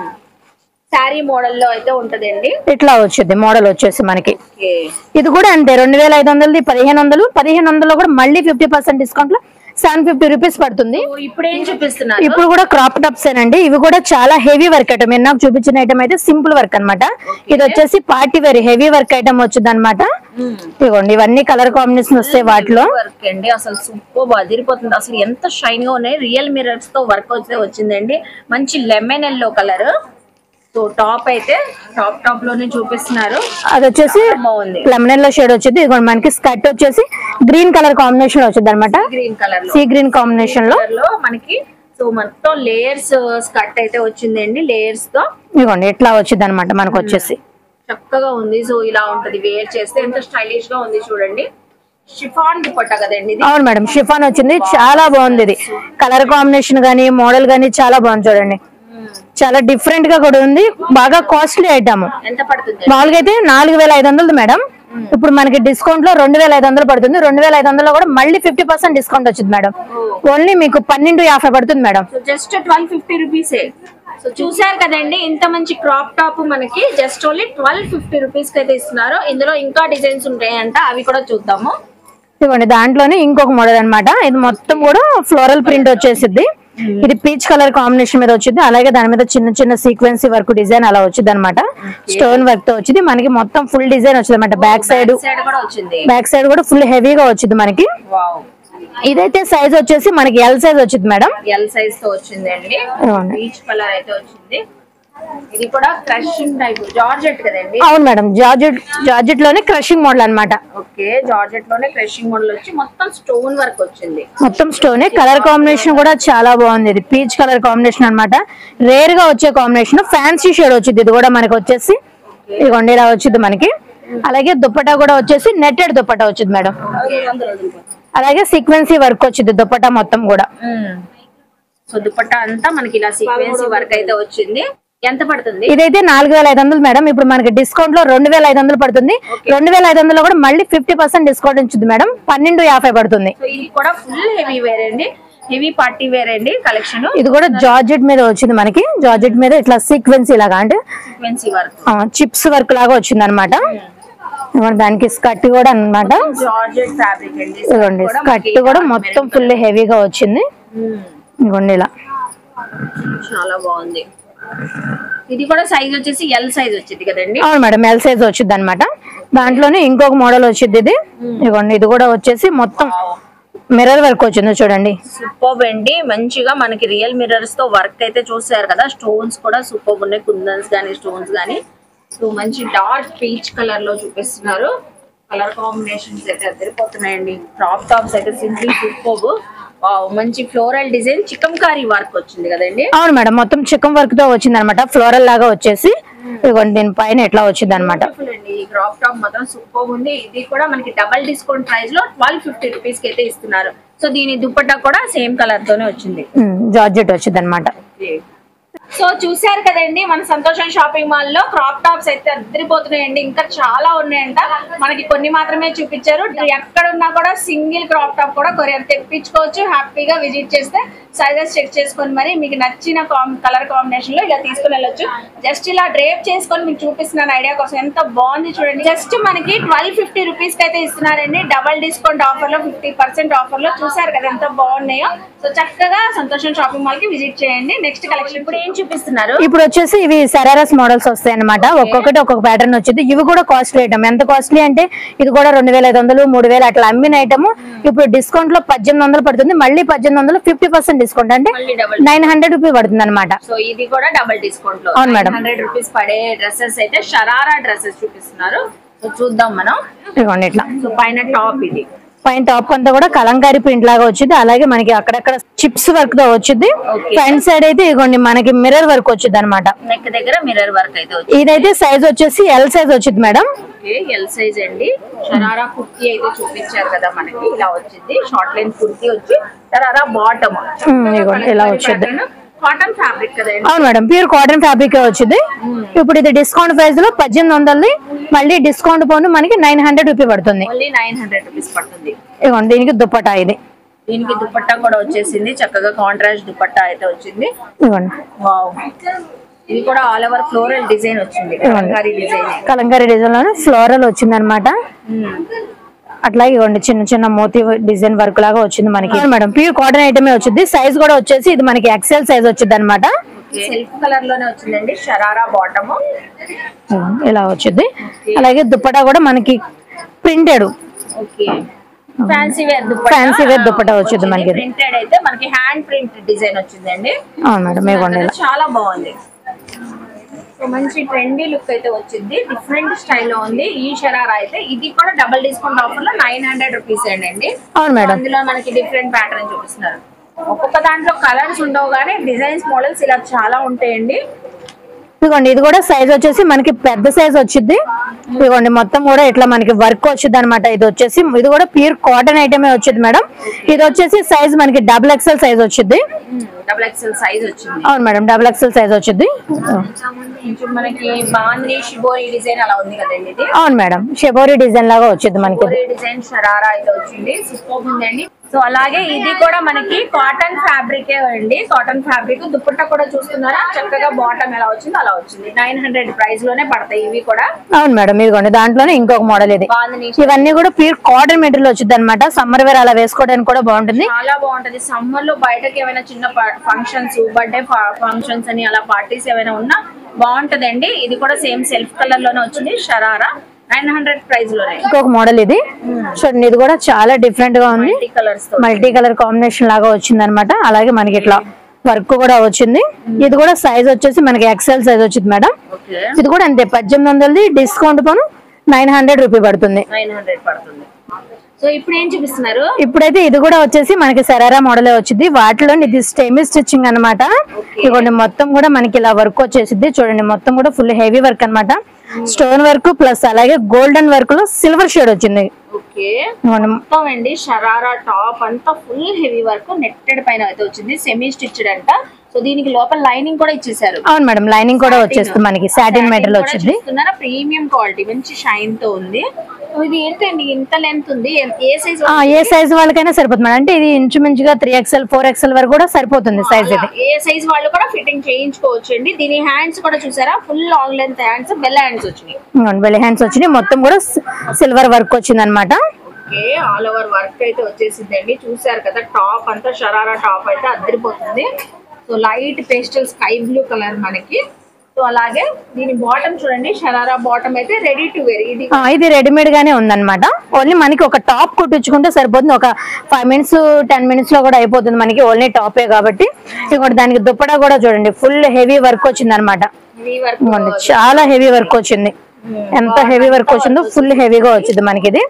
శారీ మోడల్ లో అయితే ఉంటదండి ఇట్లా వచ్చింది మోడల్ వచ్చేసి మనకి ఓకే ఇది కూడా అంతే రెండు వేల ఐదు వందలది పదిహేను వందలు పదిహేను వందలు కూడా మళ్ళీ ఫిఫ్టీ పర్సెంట్ డిస్కౌంట్ లో సెవెన్ ఫిఫ్టీ రూపీస్ పడుతుంది సో ఇప్పుడు ఏం చూపిస్తున్నారు ఇప్పుడు కూడా క్రాప్ టాప్స్ ఏనండి ఇవి కూడా చాలా హెవీ వర్క్ ఐటమ్ మీరు నాకు చూపించిన ఐటమ్ అయితే సింపుల్ వర్క్ అన్నమాట ఇది వచ్చేసి party wear heavy work item వచ్చింది అనమాట ఇదిగోండి ఇవన్నీ కలర్ కాంబినేషన్ వస్తాయి వాటిలో వర్క్ అండి అసలు సూపర్ అదిరిపోతుంది అసలు ఎంత షైన్ గా ఉన్నాయి రియల్ మిరర్స్ తో వర్క్ అయితే వచ్చిందండి మంచి lemon yellow colour so top అయితే టాప్ టాప్ లోనే చూపిస్తున్నారు అది వచ్చేసి బాగుంది లెమన్ లో షేడ్ వచ్చింది ఇదిగోండి మనకి స్కర్ట్ వచ్చేసి గ్రీన్ కలర్ కాంబినేషన్ వచ్చింది అనమాట గ్రీన్ కలర్ లో సీ గ్రీన్ కాంబినేషన్ లో కలర్ లో మనకి సో మొత్తం లేయర్స్ స్కర్ట్ అయితే వచ్చిందండి లేయర్స్ తో ఇదిగోండి ఇట్లా వచ్చింది అనమాట మనకు వచ్చేసి చక్కగా ఉంది సో ఇలా ఉంటది వేర్ చేస్తే ఎంత స్టైలిష్ గా ఉంది చూడండి షిఫాన్ దుపట్టా కదండి ఇది అవును మేడం షిఫాన్ వచ్చింది చాలా బాగుంది ఇది కలర్ కాంబినేషన్ గానీ మోడల్ గానీ చాలా బాగుంది చూడండి చాలా డిఫరెంట్ గా కూడా ఉంది బాగా కాస్ట్లీ ఐటమ్ ఎంత పడుతుంది మామూలుగా అయితే నాలుగు వేల ఐదు వందలు మేడం ఇప్పుడు మనకి డిస్కౌంట్ లో రెండు వేల ఐదు వందలు పడుతుంది రెండు వేల ఐదు వందలు కూడా మళ్ళీ ఫిఫ్టీ పర్సెంట్ డిస్కౌంట్ వచ్చింది మేడం ఓన్లీ మీకు పన్నెండు యాభై పడుతుంది madam so just twelve fifty రూపీసే సో చూసారు కదండి ఇంత మంచి క్రాప్ టాప్ మనకి just only twelve fifty rupees కి అయితే ఇస్తున్నారు ఇందులో ఇంకా డిజైన్స్ ఉంటాయంట అవి కూడా చూద్దాము ఇదిగోండి దాంట్లోనే ఇంకొక మోడల్ అన్నమాట ఇది మొత్తం కూడా ఫ్లోరల్ ప్రింట్ వచ్చేసిద్ది ఇది పీచ్ కలర్ కాంబినేషన్ మీద వచ్చింది అలాగే దాని మీద చిన్న చిన్న సీక్వెన్సీ వర్క్ డిజైన్ అలా వచ్చింది అనమాట స్టోన్ వర్క్ తో వచ్చింది మనకి మొత్తం ఫుల్ డిజైన్ వచ్చింది అనమాట బ్యాక్ సైడ్ సైడ్ కూడా వచ్చింది బ్యాక్ సైడ్ కూడా ఫుల్ హెవీగా వచ్చింది మనకి వావ్ ఇదైతే సైజ్ వచ్చేసి మనకి ఎల్ సైజ్ వచ్చింది మేడం ఎల్ సైజ్ తో వచ్చిందండి అవును. పీచ్ కలర్ అయితే వచ్చింది ఇది కూడా క్రషింగ్ టైప్ జార్జెట్ కదండి అవును మేడం జార్జెట్ జార్జెట్ లోనే క్రషింగ్ మోడల్ అన్నమాట ఓకే జార్జెట్ లోనే క్రషింగ్ మోడల్ వచ్చి మొత్తం స్టోన్ వర్క్ వచ్చింది మొత్తం స్టోనే కలర్ కాంబినేషన్ కూడా చాలా బాగుంది ఇది పీచ్ కలర్ కాంబినేషన్ అన్నమాట రేర్ గా వచ్చే కాంబినేషన్ ఫ్యాన్సీ షేడ్ వచ్చింది ఇది కూడా మనకి వచ్చేసి ఇదిగోండి ఇలా వచ్చింది మనకి అలాగే దుప్పటా కూడా వచ్చేసి నెట్టెడ్ దుప్పటా వచ్చింది మేడం అలాగే సీక్వెన్సీ వర్క్ వచ్చింది దుప్పటా మొత్తం కూడా సో దుపట్టా అంతా మనకి ఇలా సీక్వెన్సీ వర్క్ అయితే వచ్చింది ఎంత పడుతుంది ఇదైతే నాలుగు వేల ఐదు వందలు మేడం ఇప్పుడు మనకి డిస్కౌంట్ లో రెండు వేల ఐదు వందలు పడుతుంది రెండు వేల ఐదు వందలు కూడా మళ్ళీ ఫిఫ్టీ పర్సెంట్ డిస్కౌంట్ ఉంటుంది మేడం పన్నెండు యాభై పడుతుంది సో ఇది కూడా ఫుల్ హెవీ వేర్ అండి హెవీ పార్టీ వేర్ అండి కలెక్షన్ ఇది కూడా జార్జెట్ మీద వచ్చింది మనకి జార్జెట్ మీద ఇట్లా సీక్వెన్సీ లాగా అంటే సీక్వెన్సీ వర్క్ చిప్స్ వర్క్ లాగా వచ్చింది అనమాట దానికి స్కర్ట్ కూడా అన్నమాట జార్జెట్ ఫ్యాబ్రిక్ అండి ఇదిగోండి స్కర్ట్ కూడా మొత్తం ఫుల్ హెవీగా వచ్చింది మ్మ్. ఇదిగోండి ఇలా చాలా బాగుంది ఇది కూడా సైజ్ వచ్చేసి ఎల్ సైజ్ వచ్చింది కదండి అవును మేడం ఎల్ సైజ్ వచ్చింది అనమాట దాంట్లోనే ఇంకొక మోడల్ వచ్చింది ఇది ఇదిగోండి ఇది కూడా వచ్చేసి మొత్తం మిర్రర్ వర్క్ వచ్చింది చూడండి సూపర్ అండి మంచిగా మనకి రియల్ మిర్రర్స్ తో వర్క్ అయితే చూసారు కదా స్టోన్స్ కూడా సూపర్ ఉన్నాయి కుందన్స్ గానీ స్టోన్స్ గానీ సో మంచి డార్క్ పీచ్ కలర్ లో చూపిస్తున్నారు కలర్ కాంబినేషన్స్ అయితే అదిరిపోతున్నాయండి క్రాప్ టాప్స్ అయితే సింపుల్ సూపర్ మంచి ఫ్లోరల్ డిజైన్ చికంకారీ వర్క్ వచ్చింది కదండి అవును మేడం మొత్తం చికెన్ వర్క్ తో వచ్చింది అనమాట ఫ్లోరల్ లాగా వచ్చేసి ఇదిగోండి దీని పైన ఎట్లా వచ్చింది అనమాట Beautiful అండి ఈ క్రాప్ టాప్ మాత్రం సూపర్ ఉంది ఇది కూడా మనకి డబల్ డిస్కౌంట్ ప్రైస్ లో ట్వెల్వ్ ఫిఫ్టీ రూపీస్ కి అయితే ఇస్తున్నారు సో దీని దుపట్టా కూడా సేమ్ కలర్ తోనే వచ్చింది జార్జెట్ వచ్చింది అనమాట సో చూశారు కదండి మన సంతోషం షాపింగ్ మాల్ లో క్రాప్ టాప్స్ అయితే అద్దరిపోతున్నాయండి ఇంకా చాలా ఉన్నాయంట మనకి కొన్ని మాత్రమే చూపించారు ఎక్కడ ఉన్నా కూడా సింగిల్ క్రాప్ టాప్ కూడా కొరియర్ తెప్పించుకోవచ్చు హ్యాపీగా విజిట్ చేస్తే సైజెస్ చెక్ చేసుకొని మరి మీకు నచ్చిన కలర్ కాంబినేషన్ లో ఇలా తీసుకుని వెళ్ళొచ్చు జస్ట్ ఇలా డ్రేప్ చేసుకొని మీకు చూపిస్తున్నాను ఐడియా కోసం ఎంత బాగుంది చూడండి జస్ట్ మనకి ట్వెల్వ్ ఫిఫ్టీ రూపీస్ కి అయితే ఇస్తున్నారండి డబల్ డిస్కౌంట్ ఆఫర్ లో ఫిఫ్టీ పర్సెంట్ ఆఫర్ లో చూసారు కదా ఎంత బాగున్నాయో సో చక్కగా సంతోషం షాపింగ్ మాల్ కి విజిట్ చేయండి నెక్స్ట్ కలెక్షన్ ఇప్పుడు ఏం చూపిస్తున్నారు ఇప్పుడు వచ్చేసి ఇవి సరారస్ మోడల్స్ వస్తాయి అనమాట ఒక్కొక్కటి ఒక్కొక్క ప్యాటర్న్ వచ్చింది ఇవి కూడా కాస్ట్లీ ఐటమ్ ఎంత కాస్ట్లీ అంటే ఇది కూడా రెండు వేల ఐదు వందలు మూడు వేలు అట్లా అమ్మిన ఐటమ్ ఇప్పుడు డిస్కౌంట్ లో పద్దెనిమిది వందలు పడుతుంది మళ్ళీ పద్దెనిమిది వందలు ఫిఫ్టీ పర్సెంట్ డిస్కౌంట్ అంటే మళ్ళీ డబల్ నైన్ హండ్రెడ్ రూపీ పడుతుంది అనమాట సో ఇది కూడా డబల్ డిస్కౌంట్ లో అవును మేడం. హండ్రెడ్ రూపీస్ పడే డ్రెస్సెస్ అయితే షరారా డ్రెస్సెస్ చూపిస్తున్నారు సో చూద్దాం మనం ఇదిగోండి ఇట్లా సో పైన టాప్ ఇది పైన టాప్ అంతా కూడా కలంకారీ ప్రింట్ లాగా వచ్చింది అలాగే మనకి అక్కడక్కడ చిప్స్ వర్క్ తో వచ్చింది Okay. ఫ్రంట్ సైడ్ అయితే ఇదిగోండి మనకి మిర్రర్ వర్క్ వచ్చింది అనమాట నెక్ దగ్గర మిర్రర్ వర్క్ అయితే వచ్చింది ఇదైతే సైజ్ వచ్చేసి ఎల్ సైజ్ వచ్చింది మేడం ఓకే ఎల్ సైజ్ అండి షరారా కుర్తీ అయితే చూపించారు కదా మనకి ఇలా వచ్చింది షార్ట్ లెంత్ కుర్తీ వచ్చి షరారా బాటమ్ ఉమ్, ఇదిగోండి ఇలా వచ్చింది కాటన్ ఫ్యాబ్రిక్ కదండి అవును మేడం ప్యూర్ కాటన్ ఫ్యాబ్రిక్ వచ్చింది ఇప్పుడు ఇది డిస్కౌంట్ ప్రైస్ లో పద్దెనిమిది వందలది మళ్ళీ డిస్కౌంట్ పోను మనకి నైన్ హండ్రెడ్ రూపీ పడుతుంది ఓన్లీ నైన్ హండ్రెడ్ రూపీస్ పడుతుంది ఇదిగోండి దీనికి దుప్పటా ఇది దీనికి దుపట్టా కూడా వచ్చేసింది చక్కగా కాంట్రాస్ట్ దుపట్టా అయితే వచ్చింది ఇదిగోండి వావ్ ఇది కూడా ఆల్ ఓవర్ ఫ్లోరల్ డిజైన్ వచ్చింది కలంకారీ డిజైన్ కలంకారీ డిజైన్ లోనే ఫ్లోరల్ వచ్చింది అనమాట అట్లాగే ఇవ్వండి చిన్న చిన్న మోతీ డిజైన్ వర్క్ లాగా వచ్చింది మనకి అవును మేడం ప్యూర్ కాటన్ ఐటమే వచ్చింది సైజ్ కూడా వచ్చేసి ఇది మనకి ఎక్సెల్ సైజ్ వచ్చింది అనమాట సెల్ఫ్ కలర్ లోనే వచ్చిందండి షరారా బాటమ్ ఇలా వచ్చింది అలాగే దుప్పటా కూడా మనకి printed okay fancy wear dupatta Fancy wear dupatta వచ్చింది మనకి ఇది. ప్రింటెడ్ అయితే మనకి హ్యాండ్ ప్రింట్ డిజైన్ వచ్చిందండి అవును మేడం ఇవ్వండి ఇలా చాలా బాగుంది సో మంచి ట్రెండీ లుక్ అయితే వచ్చింది డిఫరెంట్ స్టైల్లో ఉంది ఈ షరారా అయితే ఇది కూడా డబుల్ డిస్కౌంట్ ఆఫర్ లో నైన్ హండ్రెడ్ రూపీస్ అండి అవును మేడం అందులో మనకి డిఫరెంట్ ప్యాటర్న్ చూపిస్తున్నారు ఒక్కొక్క దాంట్లో కలర్స్ ఉండవు కానీ డిజైన్స్ మోడల్స్ ఇలా చాలా ఉంటాయండి ఇదిగోండి ఇది కూడా సైజ్ వచ్చేసి మనకి పెద్ద సైజ్ వచ్చింది ఇదిగోండి మొత్తం కూడా ఇట్లా మనకి వర్క్ వచ్చింది అనమాట ఇది వచ్చేసి ఇది కూడా ప్యూర్ కాటన్ ఐటమే వచ్చింది మేడం ఇది వచ్చేసి సైజ్ మనకి డబుల్ ఎక్స్ఎల్ సైజ్ వచ్చింది డబుల్ ఎక్స్ఎల్ సైజ్ వచ్చింది అవును మేడం డబుల్ ఎక్స్ఎల్ సైజ్ వచ్చింది కొంచెం మనకి బాంద్రీ షిబోరి డిజైన్ అలా ఉంది కదండి ఇది అవును మేడం షెబోరి డిజైన్ లాగా వచ్చింది మనకి ఇది. షిబోరి డిజైన్ షరారా అయితే వచ్చింది సూపర్ ఉందండి సో అలాగే ఇది కూడా మనకి కాటన్ ఫ్యాబ్రిక్ అండి కాటన్ ఫ్యాబ్రిక్ దుప్పట్టా కూడా చూస్తున్నారా చక్కగా బాటమ్ ఎలా వచ్చిందో అలా వచ్చింది నైన్ హండ్రెడ్ ప్రైస్ లోనే పడతాయి ఇవి కూడా అవును మేడం ఇదిగోండి దాంట్లోనే ఇంకొక మోడల్ ఇది బాందిని ఇవన్నీ కూడా ప్యూర్ కాటన్ మెటీరియల్ వచ్చింది అనమాట సమ్మర్ వేర్ అలా వేసుకోవడానికి కూడా బాగుంటుంది చాలా బాగుంటది సమ్మర్ లో బయటకి ఏమైనా చిన్న ఫంక్షన్స్ బర్త్డే ఫంక్షన్స్ అని అలా పార్టీస్ ఏమైనా ఉన్నా బాగుంటదండి ఇది కూడా సేమ్ సెల్ఫ్ కలర్ లోనే వచ్చింది షరారా నైన్ హండ్రెడ్ ప్రైస్ లోనే ఇంకొక మోడల్ ఇది చూడండి ఇది కూడా చాలా డిఫరెంట్ గా ఉంది మల్టీ కలర్స్ తో మల్టీ కలర్ కాంబినేషన్ లాగా వచ్చింది అనమాట అలాగే మనకి ఇట్లా వర్క్ కూడా వచ్చింది ఇది కూడా సైజ్ వచ్చేసి మనకి ఎక్సెల్ సైజ్ వచ్చింది మేడం ఓకే ఇది కూడా అంతే పద్దెనిమిది వందలది డిస్కౌంట్ పోను నైన్ హండ్రెడ్ రూపీ పడుతుంది నైన్ హండ్రెడ్ పడుతుంది సో ఇప్పుడు ఏం చూపిస్తున్నారు ఇప్పుడైతే ఇది కూడా వచ్చేసి మనకి సరారా మోడల్ వచ్చింది వాటిలో ఇది స్టెమీ స్టిచ్చింగ్ అన్నమాట ఇదిగోండి మొత్తం కూడా మనకి ఇలా వర్క్ వచ్చేసింది చూడండి మొత్తం కూడా ఫుల్ హెవీ వర్క్ అన్నమాట స్టోన్ వర్క్ ప్లస్ అలాగే గోల్డెన్ వర్క్ లో సిల్వర్ షేడ్ వచ్చింది ఓకే ఇదిగోండి మొత్తం అండి షరారా టాప్ అంతా ఫుల్ హెవీ వర్క్ నెట్టెడ్ పైన అయితే వచ్చింది సెమీ స్టిచ్డ్ అంట సో దీనికి లోపల లైనింగ్ కూడా ఇచ్చేసారు అవును మేడం లైనింగ్ కూడా వచ్చేస్తుంది మనకి సాటిన్ మెటీరియల్ వచ్చింది చూస్తున్నారా ప్రీమియం క్వాలిటీ మంచి షైన్ తో ఉంది సో ఇది ఏంటండి ఇంత లెంత్ ఉంది ఏ- ఏ సైజ్ ఆ, ఏ సైజ్ వాళ్ళకైనా సరిపోతుంది మేడం అంటే ఇది ఇంచుమించుగా త్రీ ఎక్స్ఎల్ ఫోర్ ఎక్స్ఎల్ వరకు కూడా సరిపోతుంది సైజ్ ఇది ఏ సైజ్ వాళ్ళు కూడా ఫిట్టింగ్ చేయించుకోవచ్చు అండి దీని హ్యాండ్స్ కూడా చూసారా full long length hands bell hands వచ్చినాయి ఇదిగోండి బెల్ హ్యాండ్స్ వచ్చినాయి మొత్తం కూడా సిల్వర్ వర్క్ వచ్చింది అనమాట ఓకే ఆల్ ఓవర్ వర్క్ అయితే వచ్చేసిందండి చూసారు కదా టాప్ అంతా షరారా టాప్ అయితే అద్దరిపోతుంది so light pastel sky blue colour మనకి సో అలాగే దీని బాటమ్ చూడండి షరారా బాటమ్ అయితే రెడీ టు వేర్ ఇది ఇది రెడీమేడ్ గానే ఉందన్నమాట ఓన్లీ మనకి ఒక టాప్ కుట్టించుకుంటే సరిపోతుంది ఒక ఫైవ్ మినిట్స్ టెన్ మినిట్స్ లో కూడా అయిపోతుంది మనకి ఓన్లీ టాపే కాబట్టి ఇంకోటి దానికి దుప్పటా కూడా చూడండి ఫుల్ హెవీ వర్క్ వచ్చింది అనమాట ఈ వర్క్ చాలా హెవీ వర్క్ వచ్చింది ఎంత హెవీ వర్క్ వచ్చిందో ఫుల్ హెవీగా వచ్చింది మనకి ఇది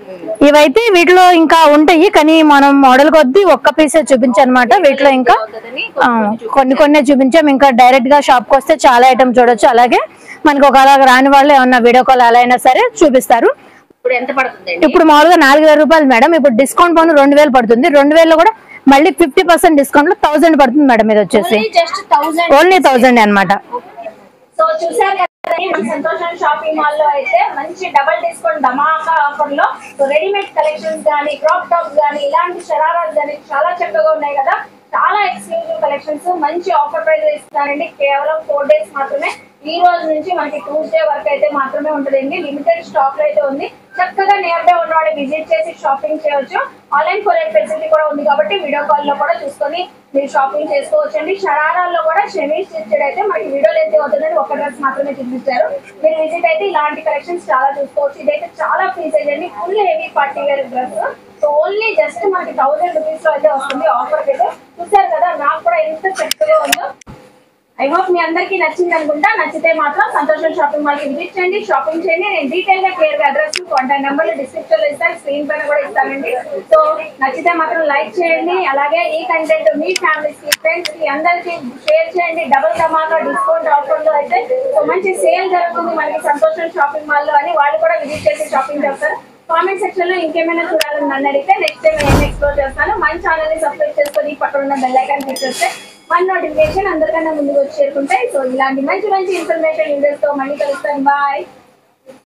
ఇవైతే వీటిలో ఇంకా ఉంటాయి కానీ మనం మోడల్ కొద్దీ ఒక్క పీసే చూపించనమాట వీటిలో ఇంకా అవుతుందని ఆ, కొన్ని కొన్ని చూపించాం ఇంకా డైరెక్ట్ గా షాప్ కి వస్తే చాలా ఐటమ్ చూడొచ్చు అలాగే మనకి ఒకవేళ రాని వాళ్ళు ఏమన్నా వీడియో కాల్ అలా అయినా సరే చూపిస్తారు ఇప్పుడు ఎంత పడుతుంది ఇప్పుడు మామూలుగా నాలుగు వేల రూపాయలు మేడం ఇప్పుడు డిస్కౌంట్ పోను రెండు వేలు పడుతుంది రెండు వేలలో కూడా మళ్ళీ ఫిఫ్టీ పర్సెంట్ డిస్కౌంట్ లో థౌసండ్ పడుతుంది మేడం ఇది వచ్చేసి జస్ట్ థౌసండ్ ఓన్లీ థౌసండ్ అన్నమాట సో చూసారు కదా మన సంతోషం షాపింగ్ మాల్ లో అయితే మంచి డబల్ డిస్కౌంట్ ధమాకా ఆఫర్ లో సో రెడీమేడ్ కలెక్షన్స్ గానీ క్రాప్ టాప్స్ గానీ ఇలాంటి షరారాలు గానీ చాలా చక్కగా ఉన్నాయి కదా చాలా ఎక్స్క్లూజివ్ కలెక్షన్స్ మంచి ఆఫర్ ప్రైస్ ఇస్తున్నారండి కేవలం ఫోర్ డేస్ మాత్రమే ఈ రోజు నుంచి మనకి ట్యూస్డే వరకు అయితే మాత్రమే ఉంటుందండి లిమిటెడ్ స్టాక్ లో అయితే ఉంది చక్కగా నియర్ బై ఉన్న వాళ్ళు విజిట్ చేసి షాపింగ్ చేయొచ్చు ఆన్లైన్ కొరియర్ ఫెసిలిటీ కూడా ఉంది కాబట్టి వీడియో కాల్ లో కూడా చూసుకొని మీరు షాపింగ్ చేసుకోవచ్చండి షరారాల్లో కూడా షెమీ స్టిచ్డ్ అయితే మనకి వీడియోలో అయితే అవుతుందని ఒక డ్రెస్ మాత్రమే చూపించారు మీరు విజిట్ అయితే ఇలాంటి కలెక్షన్స్ చాలా చూసుకోవచ్చు ఇదైతే చాలా ఫీజ్ అండి full heavy party wear dress so only just మనకి థౌసండ్ రూపీస్ లో అయితే వస్తుంది ఆఫర్ అయితే చూసారు కదా నాకు కూడా ఎంత చక్కగా ఉందో ఐ హోప్ మీ అందరికీ నచ్చింది అనుకుంటా నచ్చితే మాత్రం సంతోషం షాపింగ్ మాల్ కి విజిట్ చేయండి షాపింగ్ చేయండి నేను డీటెయిల్ గా క్లియర్ గా అడ్రస్ కాంటాక్ట్ నెంబర్ డిస్క్రిప్షన్ లో ఇస్తాను స్క్రీన్ పైన కూడా ఇస్తానండి సో నచ్చితే మాత్రం లైక్ చేయండి అలాగే ఈ కంటెంట్ మీ ఫ్యామిలీస్ కి ఫ్రెండ్స్ కి అందరికి షేర్ చేయండి డబుల్ ధమాకా డిస్కౌంట్ ఆఫర్ లో అయితే సో మంచి సేల్ జరుగుతుంది మనకి సంతోషం షాపింగ్ మాల్ లో అని వాళ్ళు కూడా విజిట్ చేసి షాపింగ్ చేస్తారు కామెంట్ సెక్షన్ లో ఇంకేమైనా చూడాలని నన్ను అడిగితే నెక్స్ట్ టైం నేను ఎక్స్ప్లోర్ చేస్తాను మన ఛానల్ ని సబ్స్క్రైబ్ చేసుకొని పక్కన ఉన్న బెల్ ఐకాన్ క్లిక్ చేస్తే మన నోటిఫికేషన్ అందరికన్నా ముందుకు వచ్చి చేరుకుంటాయి సో ఇలాంటి మంచి మంచి ఇన్ఫర్మేషన్ వీడియోస్ తో మళ్ళీ కలుస్తాను బాయ్